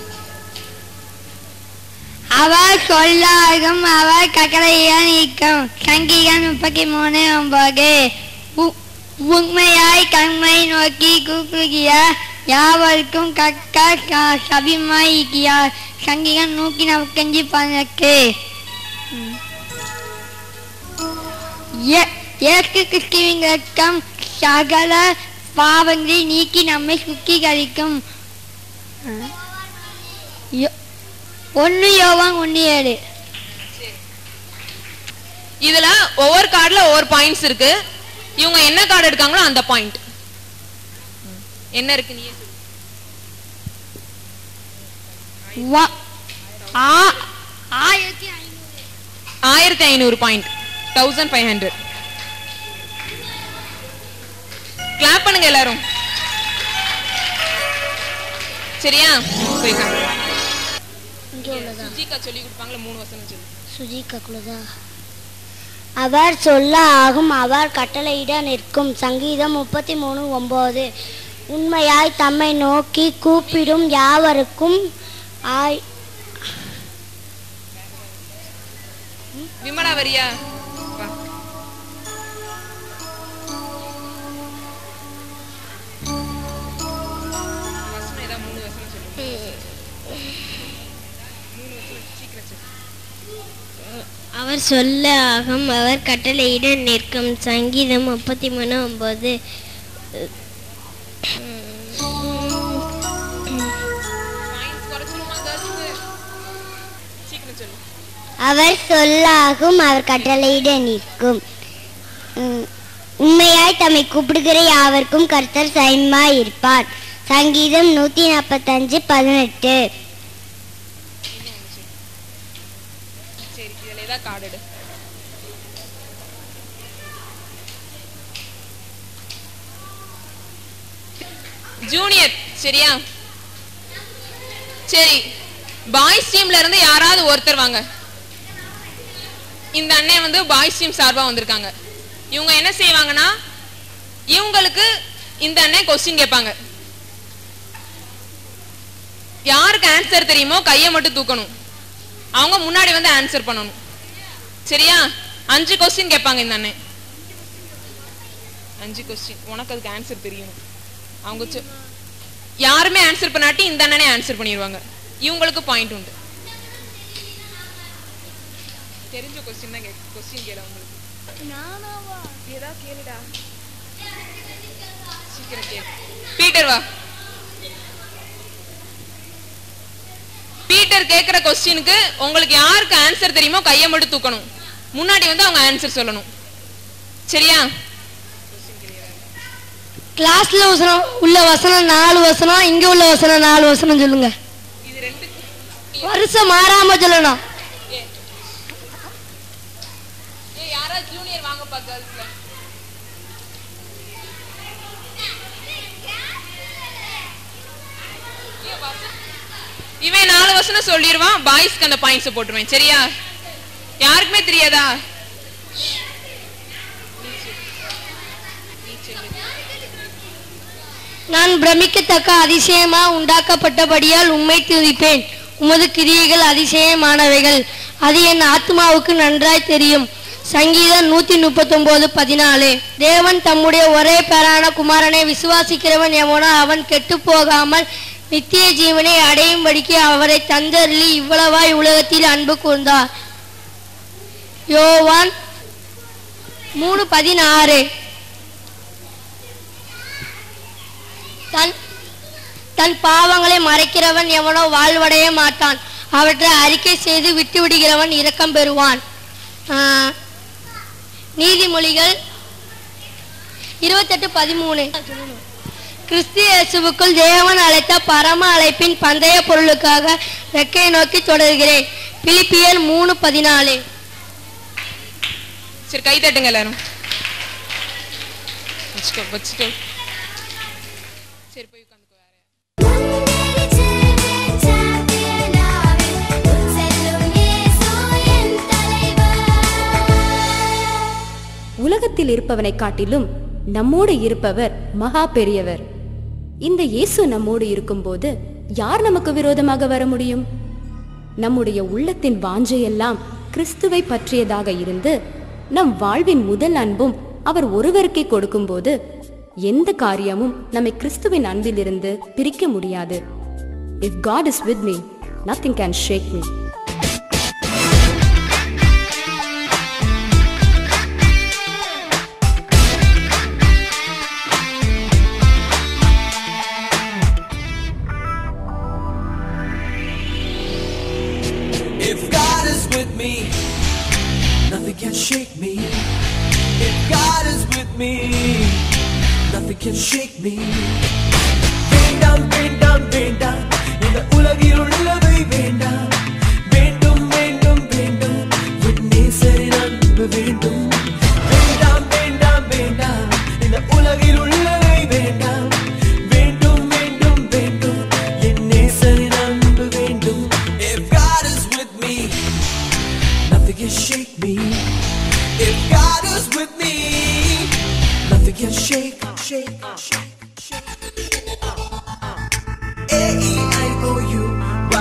அவர் சொல்லாகும் அவர் கட்டளையால் நீக்கும் சங்கீதம் முப்பத்தி மூணு ஒன்பது உ- உண்மையாய் கண்மை நோக்கி கூப்பிடுகிற யாவருக்கும் கக்க ச- சபிமாய் இருக்கிறார் சங்கீதம் நூற்றி நாற்பத்தஞ்சு பதினெட்டு இயே- இயேசு கிறிஸ்துவின் இரத்தம் சகல பாவங்களை நீக்கி நம்மை சுத்திகரிக்கும் யோ- ஒன்று யோவான் ஒன்று ஏழு இதுல ஒவ்வொரு கார்டுல ஒவ்வொரு பாயிண்ட்ஸ் இருக்கு இவங்க என்ன கார்டு எடுக்காங்களோ அந்த பாயிண்ட் என்ன இருக்கு நீ வா- ஆ- ஆயிரத்தி ஐநூறு ஆயிரத்தி ஐநூறு point thousand five hundred clap பண்ணுங்க எல்லாரும் சரியா போய் காமிங்க. இங்கே உள்ளதா சுஜிகா சொல்லி கொடுப்பாங்களே மூணு வசனம் சொல்லு சுஜிக்காக்குள்ளதா அவர் சொல்ல ஆகும் அவர் கட்டளையிட நிற்கும் சங்கீதம் முப்பத்தி மூணு ஒன்பது உண்மையாய் தம்மை நோக்கி கூப்பிடும் யாவருக்கும் ஆய் விமலா வரியா வா வசனம் ஏதாவது மூணு வசனம் சொல்லு மூணு வசனம் சீக்கிரம் சொல்லு அவர் சொல்ல ஆகும் அவர் கட்டளையிட நிற்கும் சங்கீதம் முப்பத்தி மூணு ஒன்பது பாயிண்ட்ஸ் குறைச்சிருமா கேர்ள்ஸ்க்கு சீக்கிரம் சொல்லு அவர் சொல்லாகும் அவர் கட்டளையிட நிற்கும் உம், உண்மையாய் தம்மை கூப்பிடுகிற யாவருக்கும் கர்த்தர் சைமாய் இருப்பார் சங்கீதம் நூத்தி நாற்பத்தஞ்சு பதினெட்டு சரி இதுல ஏதாவது கார்டு எடு ஜூனியர் சரியா சரி பாய்ஸ் டீம்ல இருந்து யாராவது ஒருத்தர் வாங்க இந்த அண்ணன் வந்து பாய்ஸ் டீம் சார்பா வந்திருக்காங்க இவங்க என்ன செய்வாங்கன்னா இவங்களுக்கு இந்த அண்ணன் கொஸ்டின் கேட்பாங்க யாருக்கு ஆன்சர் தெரியுமோ கையை மட்டும் தூக்கணும் அவங்க முன்னாடி வந்து ஆன்சர் பண்ணணும் சரியா அஞ்சு கொஸ்டின் கேட்பாங்க இந்த அண்ணன் அஞ்சு கொஸ்டின் உனக்கு அதுக்கு ஆன்சர் தெரியும் அவங்க சொ- யாருமே ஆன்சர் பண்ணாட்டி இந்த அண்ணனே ஆன்சர் பண்ணிடுவாங்க இவங்களுக்கு பாயிண்ட் உண்டு தெரிஞ்ச கொஸ்டின் தான் கேட்க கொஸ்டின் கேள உங்களுக்கு ஏதா கேளுடா சீக்கிரம் கேளு பீட்டர் வா பீட்டர் கேக்குற கொஸ்டினுக்கு உங்களுக்கு யாருக்கு ஆன்சர் தெரியுமோ கையை மட்டும் தூக்கணும் முன்னாடி வந்து அவங்க ஆன்சர் சொல்லணும் சரியா கிளாஸ்ல வசனம் உள்ள வசனம் நாலு வசனம் இங்க உள்ள வசனம் நாலு வசனம் சொல்லுங்க இது ரெண்டு வருஷம் மாறாம சொல்லணும் ஏ யாராவது ஜூனியர் வாங்கப்பா கேர்ள்ஸ்ல இவன் நாலு வசனம் சொல்லிடுவான் பாய்ஸ்க்கு அந்த பாயிண்ட்ஸ் போட்டுருவேன் சரியா யாருக்குமே தெரியாதா நான் பிரமிக்கத்தக்க அதிசயமா உண்டாக்கப்பட்டபடியால் உம்மை துதிப்பேன் உமது கிரியைகள் அதிசயமானவைகள் அது என் ஆத்மாவுக்கு நன்றாய் தெரியும் சங்கீதம் நூத்தி முப்பத்தொன்பது பதினாலு தேவன் தம்முடைய ஒரே பேரான குமாரனை விசுவாசிக்கிறவன் எவனோ அவன் கெட்டு போகாமல் நித்திய ஜீவனை அடையும்படிக்கு அவரை தந்தருளி இவ்வளவாய் உலகத்தில் அன்பு கூர்ந்தார் யோவான் மூணு பதினாறு தன் தன் பாவங்களை மறைக்கிறவன் எவனோ வாழ்வடைய மாட்டான் அவற்றை அறிக்கை செய்து விட்டு விடுகிறவன் இரக்கம் பெறுவான் ஆஹ், நீதிமொழிகள் இருபத்தெட்டு பதிமூணு கிறிஸ்து இயேசுவுக்குள் தேவன் அழைத்த பரம அழைப்பின் பந்தய பொருளுக்காக ரெக்கை நோக்கி தொடர்கிறேன் பிலிப்பியர் மூணு பதினாலு சரி கை தட்டுங்க எல்லாரும் வச்சுக்கோ வச்சுக்கோ சரி போய் உட்காந்துக்கோ வேற உலகத்தில் இருப்பவனை காட்டிலும் நம்மோடு இருப்பவர் மகா பெரியவர் இந்த இயேசு நம்மோடு இருக்கும்போது யார் நமக்கு விரோதமாக வர முடியும் நம்முடைய உள்ளத்தின் வாஞ்சையெல்லாம் கிறிஸ்துவை பற்றியதாக இருந்து நம் வாழ்வின் முதல் அன்பும் அவர் ஒருவருக்கே கொடுக்கும்போது எந்த காரியமும் நம்மை கிறிஸ்துவின் அன்பிலிருந்து பிரிக்க முடியாது if God is with me nothing can shake me If God is with me, nothing can shake me. If God is with me, nothing can shake me. வேண்டாம் வேண்டாம் வேண்டாம் இந்த உலகில் உள்ளவை வேண்டாம் வேண்டும் வேண்டும் வேண்டும் என் நேசரின் அன்பு வேண்டும் வேண்டாம் வேண்டாம் வேண்டாம் இந்த உலகில் உள்ளவை வேண்டாம் வேண்டும் வேண்டும் வேண்டும் என் நேசரின் அன்பு வேண்டும் If God is with me nothing can shake me If God is with me nothing can shake shake shake shake A E I O U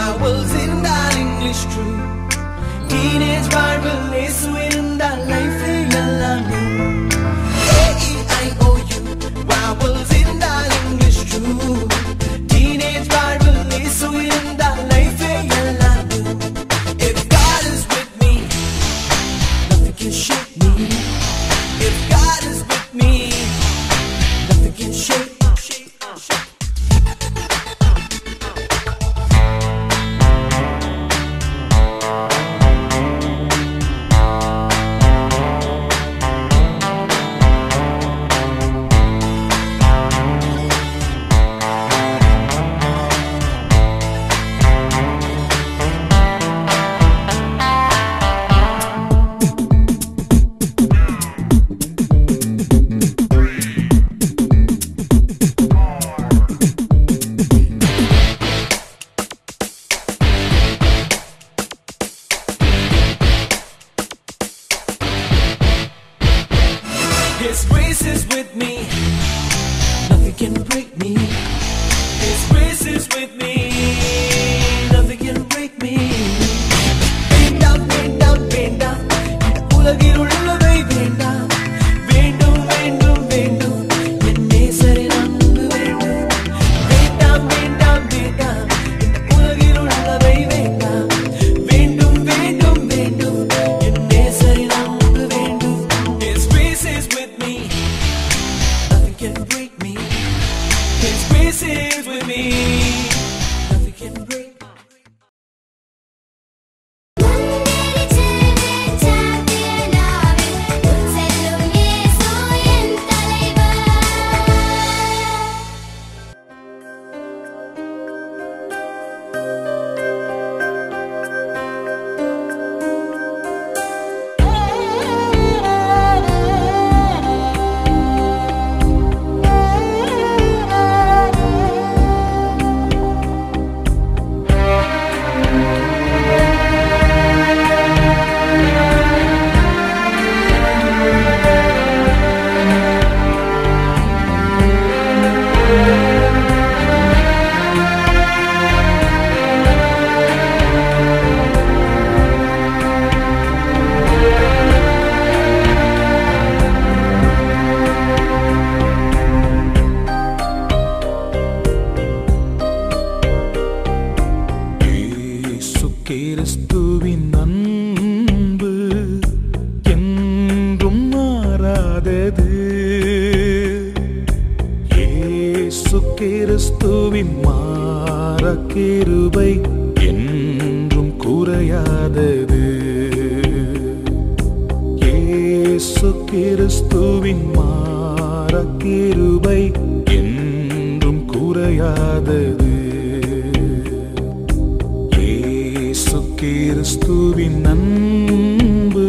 கிறிஸ்துவின் அன்பு என்றும் மாறாதது இயேசு கிறிஸ்துவின் மாற கிருபை என்றும் குறையாதது இயேசு கிறிஸ்துவின் மாற கிருபை என்றும் குறையாதது இயேசு கிறிஸ்துவின் அன்பு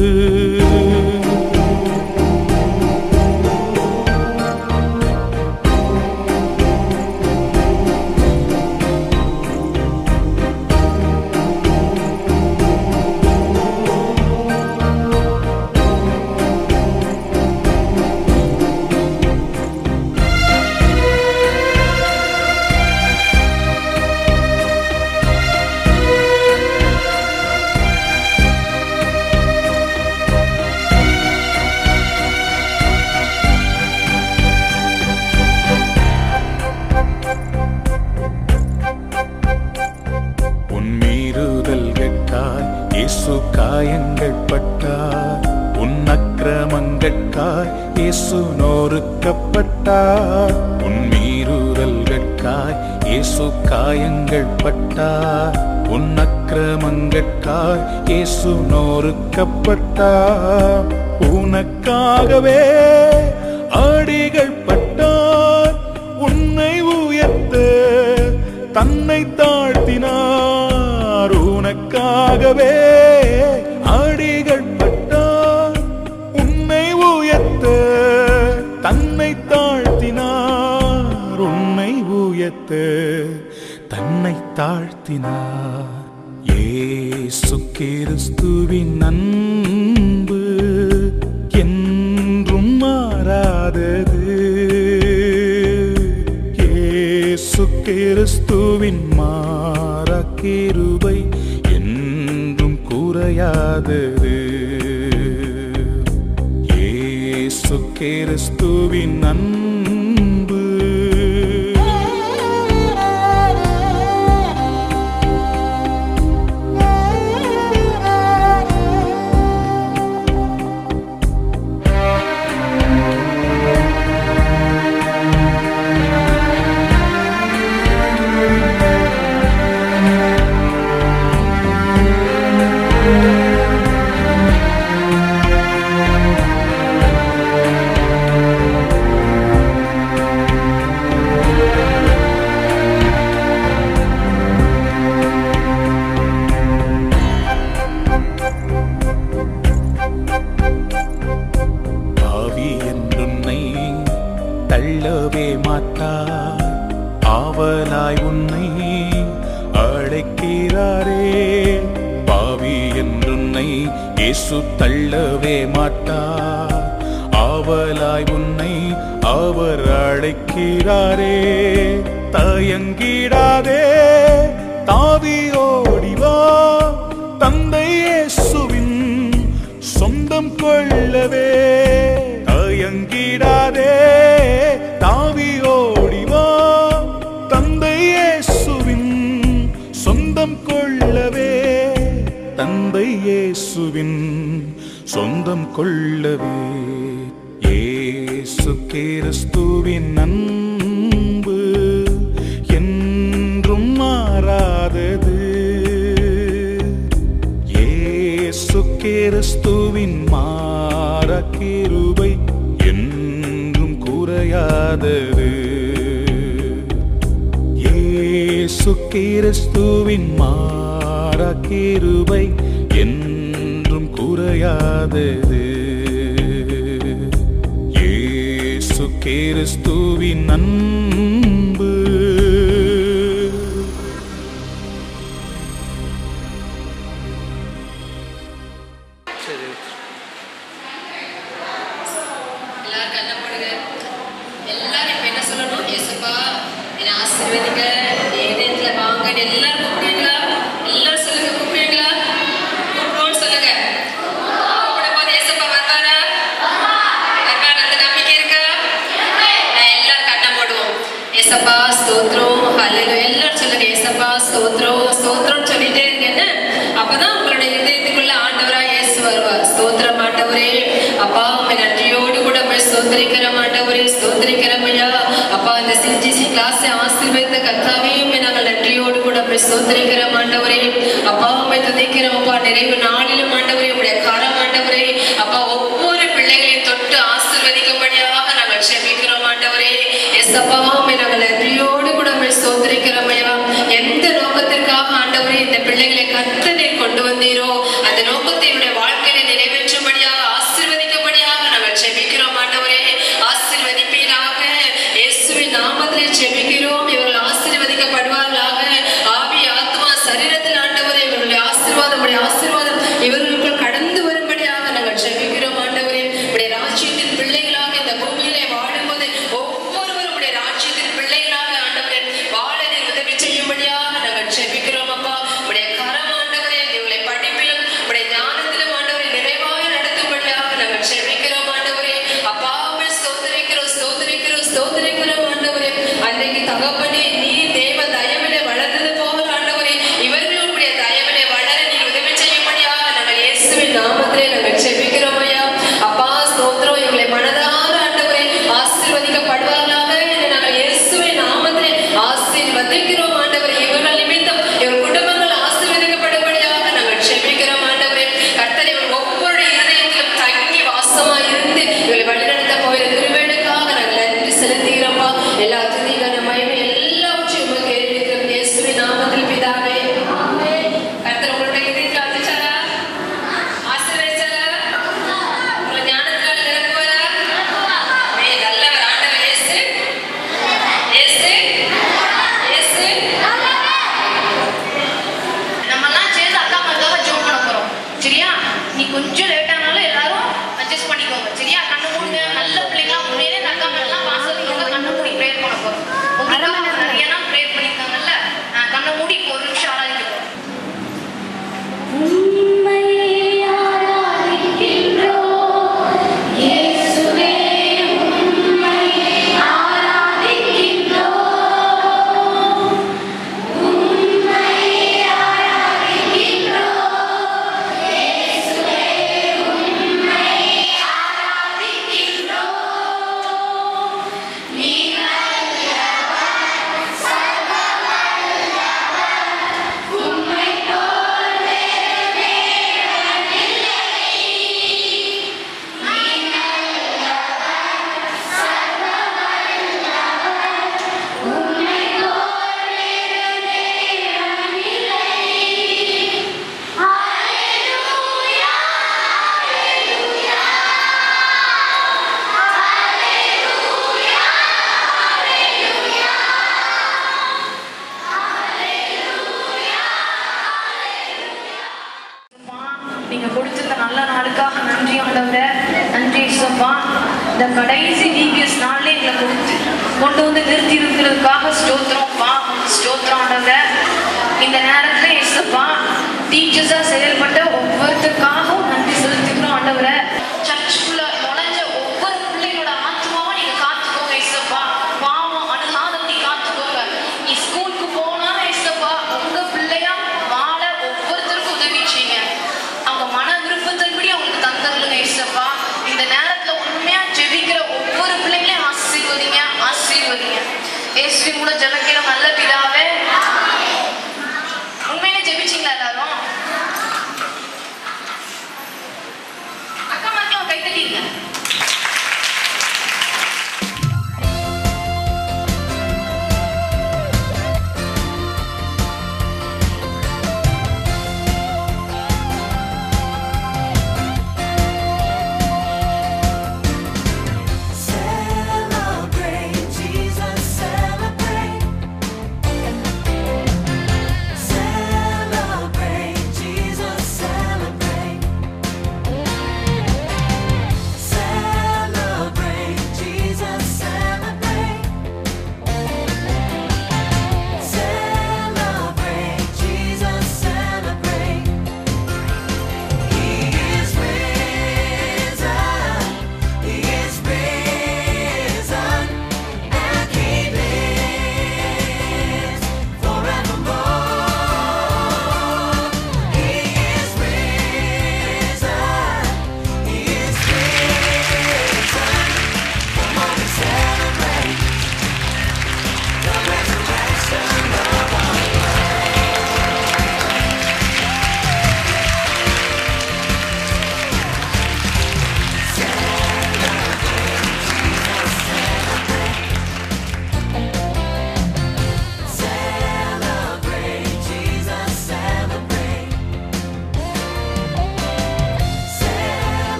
உன் மீறுதல்கட்காய் இயேசு காயங்கள் பட்டார் உன் அக்கிரமங்கட்காய் இயேசு நோறுக்கப்பட்டார் உன் மீறுதல்கட்காய் இயேசு காயங்கள் பட்டார் உன் அக்கிரமங்கட்காய் இயேசு நோறுக்கப்பட்டார் உனக்காகவே அடிகள் பட்டார் உன்னை உயர்த்த தன்னை தாழ்த்தினார் உனக்காகவே அடிகள் பட்டார் உன்னை உயர்த்த தன்னை தாழ்த்தினார் உன்னை உயர்த்த தன்னை தாழ்த்தினார் ஏசு கிறிஸ்துவின் அன்பு என்றும் மாறாதது இயேசு கிறிஸ்துவின் மாற கிருபை என்றும் குறையாதது இயேசு கிறிஸ்துவின் அன்பு பாவி என்றுன்னை தள்ளவே மாட்டார் ஆவலாய் உன்னை அழைக்கிறாரே பாவி என்றுன்னை இயேசு தள்ளவே மாட்டார் ஆவலாய் உன்னை அவர் அழைக்கிறாரே தயங்கிடாதே தாவி ஓடிவா தந்தை இயேசுவின் சொந்தம் கொள்ளவே தயங்கிடாதே தாவி ஓடிவா தந்தை இயேசுவின் சொந்தம் கொள்ளவே தந்தை இயேசுவின் சொந்தம் கொள்ளவே இயேசு கிறிஸ்துவின் அன்பு என்றும் மாறாதது இயேசு கிறிஸ்துவின் மாற கிருபை என்றும் குறையாதது இயேசு கிறிஸ்துவின் மாற கிருபை என்றும் குறையாதது இயேசு கிறிஸ்துவின் அன்பு எல்லாரும் கண்ணை போடுங்க எல்லாரும் இப்ப என்ன சொல்லணும் ஏசப்பா என்னை ஆசீர்வதிங்க ஏதேத்துல வாங்க எல்லாரும் கூப்பிடுவீங்களா எல்லாரும் சொல்லுங்க கூப்பிடுவீங்களா கூப்பிடுவோம்னு சொல்லுங்க கூப்பிடும்போது ஏசப்பா வருவாரா வருவார் அந்த நம்பிக்கை இருக்கா நான் எல்லாரும் கண்ணை போடுவோம் ஏசப்பா ஸ்தோத்ரம் ஹalleluya எல்லாரும் சொல்லுங்க ஏசப்பா ஸ்தோத்ரம் ஸ்தோத்ரம் சொல்லிட்டே இருங்க என்ன அப்பதான் உங்களுடைய இதயத்துக்குள்ள ஆண்டவரா இயேசு வருவார் ஸ்தோத்திரம் ஆண்டவரே அப்பா உண்மை நன்றியோடு கூட உண்மை ஸ்தோத்திரிக்கிறோம் ஆண்டவரே ஸ்தோத்திரிக்கிறோம் ஐயா அப்பா இந்த சிஜிசி கிளாஸ் ஆசீர்வதித்த கர்த்தாவே உண்மை நாங்கள் நன்றியோடு கூட உண்மை ஸ்தோத்திரிக்கிறோம் ஆண்டவரே அப்பா உண்மை துதிக்கிறோம் அப்பா நிறைவு நாளிலும் ஆண்டவரே உடைய கரம் ஆண்டவரே அப்பா ஒவ்வொரு பிள்ளைகளையும் தொட்டு ஆசீர்வதிக்கும்படியாக நாங்கள் செபிக்கிறோம் ஆண்டவரே எஸ் அப்பா உண்மை நாங்கள் நன்றியோடு கூட உண்மை ஸ்தோத்திரிக்கிறோம் ஐயா எந்த நோக்கத்திற்காக ஆண்டவரே இந்த பிள்ளைகளை கத்தனை கொண்டு வந்தீரோ அந்த நோக்கத்தை என்னுடைய வாழ்க்கையில நிறைவேற்றும்படியாக ஆசீர்வதிக்கும்படியாக நாங்கள் செபிக்கிறோம் ஆண்டவரே ஆசீர்வதிப்பீராக இயேசுவின் நாமத்திலே செபிக்கிறோம் இவர்கள் ஆசீர்வதிக்கப்படுவார்களாக ஆவி ஆத்மா சரீரத்தில் ஆண்டவரே இவர்களுடைய ஆசீர்வாதம் உடைய ஆசீர்வாதம் இவர்களுக்குள் கடந்து வரும்படியாக நாங்கள் செபிக்கிறோம் ஆண்டவரே உடைய ராஜ்யத்தின் பிள்ளைகளாக இந்த பூமியிலே வாழும்போது ஒவ்வொருவரும் உடைய ராஜ்யத்தின் பிள்ளைகளாக ஆண்டவரே வாழ நீர் உதவி செய்யும்படியாக நாங்கள் செபிக்கிறோம் அப்பா உடைய கரம் ஆண்டவரே இவங்களை படிப்பிலும் உடைய ஞானத்திலும் ஆண்டவரை நிறைவாக நடத்தும்படியாக நாங்கள் செபிக்கிறோம் ஆண்டவரே அப்பா உம்மை ஸ்தோத்திரிக்கிறோம் ஸ்தோத்திரிக்கிறோம் ஸ்தோத்திரிக்கிறோம் ஆண்டவரே அன்றைக்கு தகப்பனே நீ தேவ தயவிலே வளர்ந்தது போல ஆண்டவரே இவர்களும் உடைய தயவிலே வளர நீ உதவி செய்யும்படியாக நாங்கள் இயேசுவின் நாமத்திலே நாங்கள் செபிக்கிறோம் ஐயா அப்பா ஸ்தோத்திரம் எங்களை மனதார ஆண்டவரே ஆசீர்வதிக்கப்படுவார்களாக என்று நாங்கள் இயேசுவின் நாமத்திலே ஆசீர்வதிக்கிறோம் ஆண்டவரே இவர்கள் நிமித்தம் இவர் குடும்பங்கள் ஆசீர்வதிக்கப்படும்படியாக நாங்கள் செபிக்கிறோம் ஆண்டவரே கர்த்தர் இவர் ஒவ்வொரு இதயத்திலும் தங்கி வாசமா இருந்து இவர்களை வழிநடத்த போகிற திருவேடுக்காக நாங்கள் நன்றி செலுத்துகிறோம்ப்பா எல்லா துதிகான மயமே எல்லாவற்றையும் உமக்கு ஏறிக்கிறோம் இயேசுவின் நாமத்தில் பிதாவே கர்த்தர் உங்களுடைய இதயத்தில் வந்துச்சாரா ஆசீர்வதிச்சாரா உங்களை ஞானத்தால் நிரப்புவாரா மே நல்லவர் ஆண்டவர் இயேசு இயேசு இயேசு நம்மலாம் சேர்ந்து அக்கா அம்மாக்காக ஜோம் பண்ண போறோம் சரியா நீ கொஞ்சம் லேட் ஆனாலும் எல்லாரும் அட்ஜஸ்ட் பண்ணிக்கோங்க சரியா கண்ணு மூடுங்க நல்ல பிள்ளைங்களா உண்மையிலே இந்த அக்கா மேலாம் பாசத்தோட கண்ணு மூடி ப்ரேயர் பண்ண போறோம் உங்களுக்காக நிறைய நாள் ப்ரேயர் பண்ணியிருக்காங்கல்ல நான் கண்ணை மூடி இப்போ ஒரு நிமிஷம் ஆராதிக்க போறோம் நீங்க கொடுத்திருந்த நல்ல நாளுக்காக நன்றி ஆண்டவரே நன்றி இசப்பா இந்த கடைசி வீக்கஸ் நாள்ல எங்களை கொடுத்து கொண்டு வந்து நிறுத்தி இருக்கிறதுக்காக ஸ்தோத்திரம்ப்பா ஸ்தோத்திரம் ஆண்டவரே இந்த நேரத்துல இசப்பா டீச்சர்ஸா செயல்பட்ட ஒவ்வொருத்தருக்காக